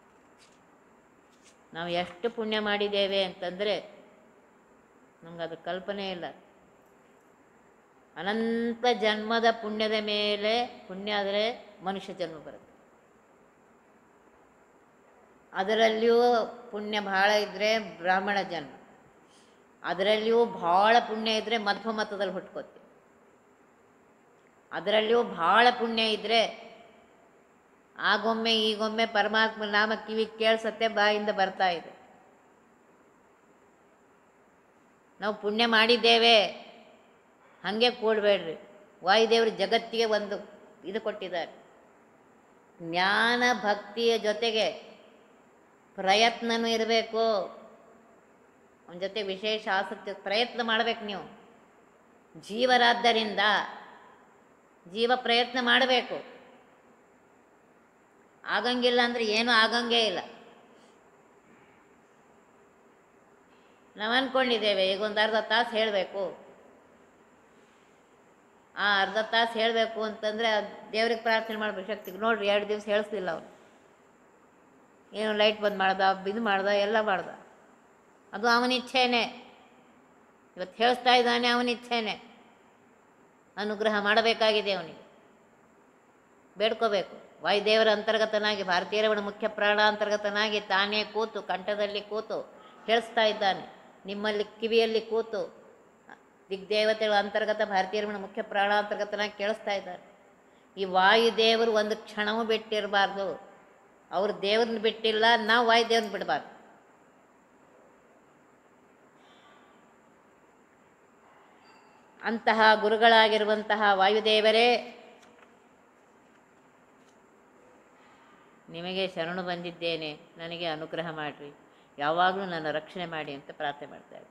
ನಾವು ಎಷ್ಟು ಪುಣ್ಯ ಮಾಡಿದ್ದೇವೆ ಅಂತಂದರೆ ನಮ್ಗೆ ಅದು ಕಲ್ಪನೆ ಇಲ್ಲ ಅನಂತ ಜನ್ಮದ ಪುಣ್ಯದ ಮೇಲೆ ಪುಣ್ಯ ಆದರೆ ಮನುಷ್ಯ ಜನ್ಮ ಬರುತ್ತೆ ಅದರಲ್ಲಿಯೂ ಪುಣ್ಯ ಭಾಳ ಇದ್ದರೆ ಬ್ರಾಹ್ಮಣ ಜನ್ಮ ಅದರಲ್ಲಿಯೂ ಭಾಳ ಪುಣ್ಯ ಇದ್ದರೆ ಮಧ್ವ ಮತದಲ್ಲಿ ಹುಟ್ಕೋತೀವಿ ಅದರಲ್ಲಿಯೂ ಭಾಳ ಪುಣ್ಯ ಇದ್ದರೆ ಆಗೊಮ್ಮೆ ಈಗೊಮ್ಮೆ ಪರಮಾತ್ಮ ನಾಮ ಕಿವಿ ಕೇಳಿಸತ್ತೆ ಬಾಯಿಂದ ಬರ್ತಾ ಇದೆ ನಾವು ಪುಣ್ಯ ಮಾಡಿದ್ದೇವೆ ಹಾಗೆ ಕೂಡಬೇಡ್ರಿ ವಾಯುದೇವರು ಜಗತ್ತಿಗೆ ಒಂದು ಇದು ಕೊಟ್ಟಿದ್ದಾರೆ ಜ್ಞಾನ ಭಕ್ತಿಯ ಜೊತೆಗೆ ಪ್ರಯತ್ನನೂ ಇರಬೇಕು ಅವನ ಜೊತೆ ವಿಶೇಷ ಆಸಕ್ತಿ ಪ್ರಯತ್ನ ಮಾಡಬೇಕು ನೀವು ಜೀವರಾದ್ದರಿಂದ ಜೀವ ಪ್ರಯತ್ನ ಮಾಡಬೇಕು ಆಗಂಗಿಲ್ಲ ಅಂದರೆ ಏನೂ ಆಗಂಗೇ ಇಲ್ಲ ನಾವು ಅಂದ್ಕೊಂಡಿದ್ದೇವೆ ಈಗ ಒಂದು ಅರ್ಧ ತಾಸು ಹೇಳಬೇಕು ಆ ಅರ್ಧ ತಾಸು ಹೇಳಬೇಕು ಅಂತಂದರೆ ದೇವ್ರಿಗೆ ಪ್ರಾರ್ಥನೆ ಮಾಡಬೇಕು ಶಕ್ತಿಗೆ ನೋಡ್ರಿ ಎರಡು ದಿವಸ ಹೇಳಿಸ್ಲಿಲ್ಲ ಅವನು ಏನು ಲೈಟ್ ಬಂದ್ ಮಾಡ್ದ ಇದು ಮಾಡ್ದ ಎಲ್ಲ ಮಾಡ್ದ ಅದು ಅವನ ಇಚ್ಛೆನೇ ಇವತ್ತು ಹೇಳಿಸ್ತಾ ಇದ್ದಾನೆ ಅವನ ಇಚ್ಛೆನೇ ಅನುಗ್ರಹ ಮಾಡಬೇಕಾಗಿದೆ ಅವನಿಗೆ ಬೇಡ್ಕೋಬೇಕು ವಾಯುದೇವರ ಅಂತರ್ಗತನಾಗಿ ಭಾರತೀಯರವಣ ಮುಖ್ಯ ಪ್ರಾಣ ಅಂತರ್ಗತನಾಗಿ ತಾನೇ ಕೂತು ಕಂಠದಲ್ಲಿ ಕೂತು ಹೇಳಿಸ್ತಾ ಇದ್ದಾನೆ ನಿಮ್ಮಲ್ಲಿ ಕಿವಿಯಲ್ಲಿ ಕೂತು ದಿಗ್ದೇವತೆಗಳ ಅಂತರ್ಗತ ಭಾರತೀಯರವಣ ಮುಖ್ಯ ಪ್ರಾಣ ಅಂತರ್ಗತನಾಗಿ ಕೇಳಿಸ್ತಾ ಇದ್ದಾನೆ ಈ ವಾಯುದೇವರು ಒಂದು ಕ್ಷಣವೂ ಬಿಟ್ಟಿರಬಾರ್ದು ಅವ್ರು ದೇವ್ರನ್ನ ಬಿಟ್ಟಿಲ್ಲ ನಾವು ವಾಯುದೇವ್ರನ್ನ ಬಿಡಬಾರ್ದು ಅಂತಹ ಗುರುಗಳಾಗಿರುವಂತಹ ವಾಯುದೇವರೇ ನಿಮಗೆ ಶರಣು ಬಂದಿದ್ದೇನೆ ನನಗೆ ಅನುಗ್ರಹ ಮಾಡಿರಿ ಯಾವಾಗಲೂ ನನ್ನ ರಕ್ಷಣೆ ಮಾಡಿ ಅಂತ ಪ್ರಾರ್ಥನೆ ಮಾಡ್ತಾರೆ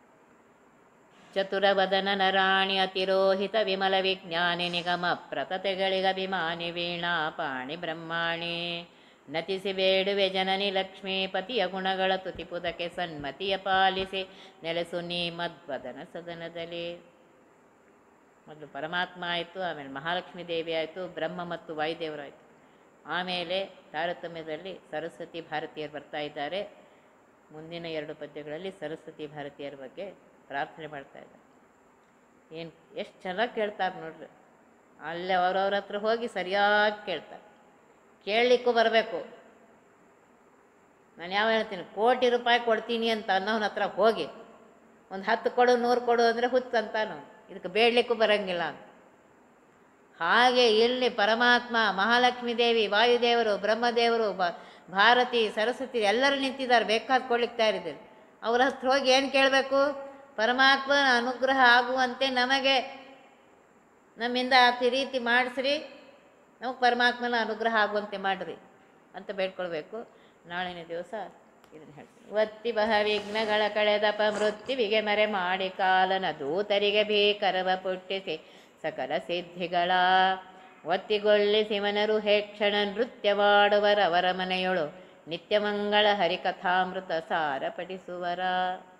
ಚತುರವದನ ನರಾಣಿ ಅತಿರೋಹಿತ ವಿಮಲ ವಿಜ್ಞಾನಿ ನಿಗಮ ಪ್ರತತೆಗಳಿಗಭಿಮಾನಿ ವೀಣಾ ಪಾಣಿ ಬ್ರಹ್ಮಾಣಿ ನತಿಸಿ ಬೇಡುವೆ ಜನನಿ ಲಕ್ಷ್ಮೀ ಪತಿಯ ಗುಣಗಳ ತುತಿಪುದಕ್ಕೆ ಸನ್ಮತಿಯ ಪಾಲಿಸಿ ನೆಲೆಸು ನೀ ಮದ್ವದನ ಸದನದಲ್ಲಿ ಮೊದಲು ಪರಮಾತ್ಮ ಆಯಿತು ಆಮೇಲೆ ಮಹಾಲಕ್ಷ್ಮೀ ದೇವಿ ಆಯಿತು ಬ್ರಹ್ಮ ಮತ್ತು ವಾಯುದೇವರಾಯಿತು ಆಮೇಲೆ ತಾರತಮ್ಯದಲ್ಲಿ ಸರಸ್ವತಿ ಭಾರತೀಯರು ಬರ್ತಾ ಇದ್ದಾರೆ ಮುಂದಿನ ಎರಡು ಪದ್ಯಗಳಲ್ಲಿ ಸರಸ್ವತಿ ಭಾರತೀಯರ ಬಗ್ಗೆ ಪ್ರಾರ್ಥನೆ ಮಾಡ್ತಾ ಇದ್ದಾರೆ ಏನು ಎಷ್ಟು ಚೆನ್ನಾಗಿ ಕೇಳ್ತಾರೆ ನೋಡ್ರಿ ಅಲ್ಲೇ ಅವ್ರವ್ರ ಹತ್ರ ಹೋಗಿ ಸರಿಯಾಗಿ ಕೇಳ್ತಾರೆ ಕೇಳಲಿಕ್ಕೂ ಬರಬೇಕು ನಾನು ಯಾವ ಹೇಳ್ತೀನಿ ಕೋಟಿ ರೂಪಾಯಿ ಕೊಡ್ತೀನಿ ಅಂತ ಅನ್ನೋನ ಹತ್ರ ಹೋಗಿ ಒಂದು ಹತ್ತು ಕೊಡು ನೂರು ಕೊಡು ಅಂದರೆ ಹುತ್ತಂತಾನು ಇದಕ್ಕೆ ಬೇಡಲಿಕ್ಕೂ ಬರಂಗಿಲ್ಲ ಅಂತ ಹಾಗೆ ಇಲ್ಲಿ ಪರಮಾತ್ಮ ಮಹಾಲಕ್ಷ್ಮೀ ದೇವಿ ವಾಯುದೇವರು ಬ್ರಹ್ಮದೇವರು ಬ ಭಾರತಿ ಸರಸ್ವತಿ ಎಲ್ಲರೂ ನಿಂತಿದ್ದಾರೆ ಬೇಕಾದ ಕೊಡ್ಲಿಕ್ಕೆ ತಯಾರಿದ್ದಾರೆ ಅವ್ರ ಹತ್ರ ಹೋಗಿ ಏನು ಕೇಳಬೇಕು ಪರಮಾತ್ಮನ ಅನುಗ್ರಹ ಆಗುವಂತೆ ನಮಗೆ ನಮ್ಮಿಂದ ಆ ರೀತಿ ಮಾಡಿಸ್ರಿ ನಮಗೆ ಪರಮಾತ್ಮನ ಅನುಗ್ರಹ ಆಗುವಂತೆ ಮಾಡಿರಿ ಅಂತ ಬೇಡ್ಕೊಳ್ಬೇಕು ನಾಳಿನ ದಿವಸ ಇದನ್ನು ಹೇಳ್ತೀನಿ ಒತ್ತಿ ಬಹ ವಿಘ್ನಗಳ ಕಳೆದಪ ಮೃತ್ಯುವಿಗೆ ಮರೆ ಮಾಡಿ ಕಾಲನ ದೂತರಿಗೆ ಭೀಕರವ ಪುಟ್ಟಿಸಿ ಸಕಲ ಸಿದ್ಧಿಗಳ ಒತ್ತಿಗೊಳ್ಳಿಸಿ ಮನರು ಹೇಕ್ಷಣ ನೃತ್ಯವಾಡುವರವರ ಮನೆಯೊಳು ನಿತ್ಯಮಂಗಳ ಹರಿಕಥಾಮೃತ ಸಾರ ಪಠಿಸುವರ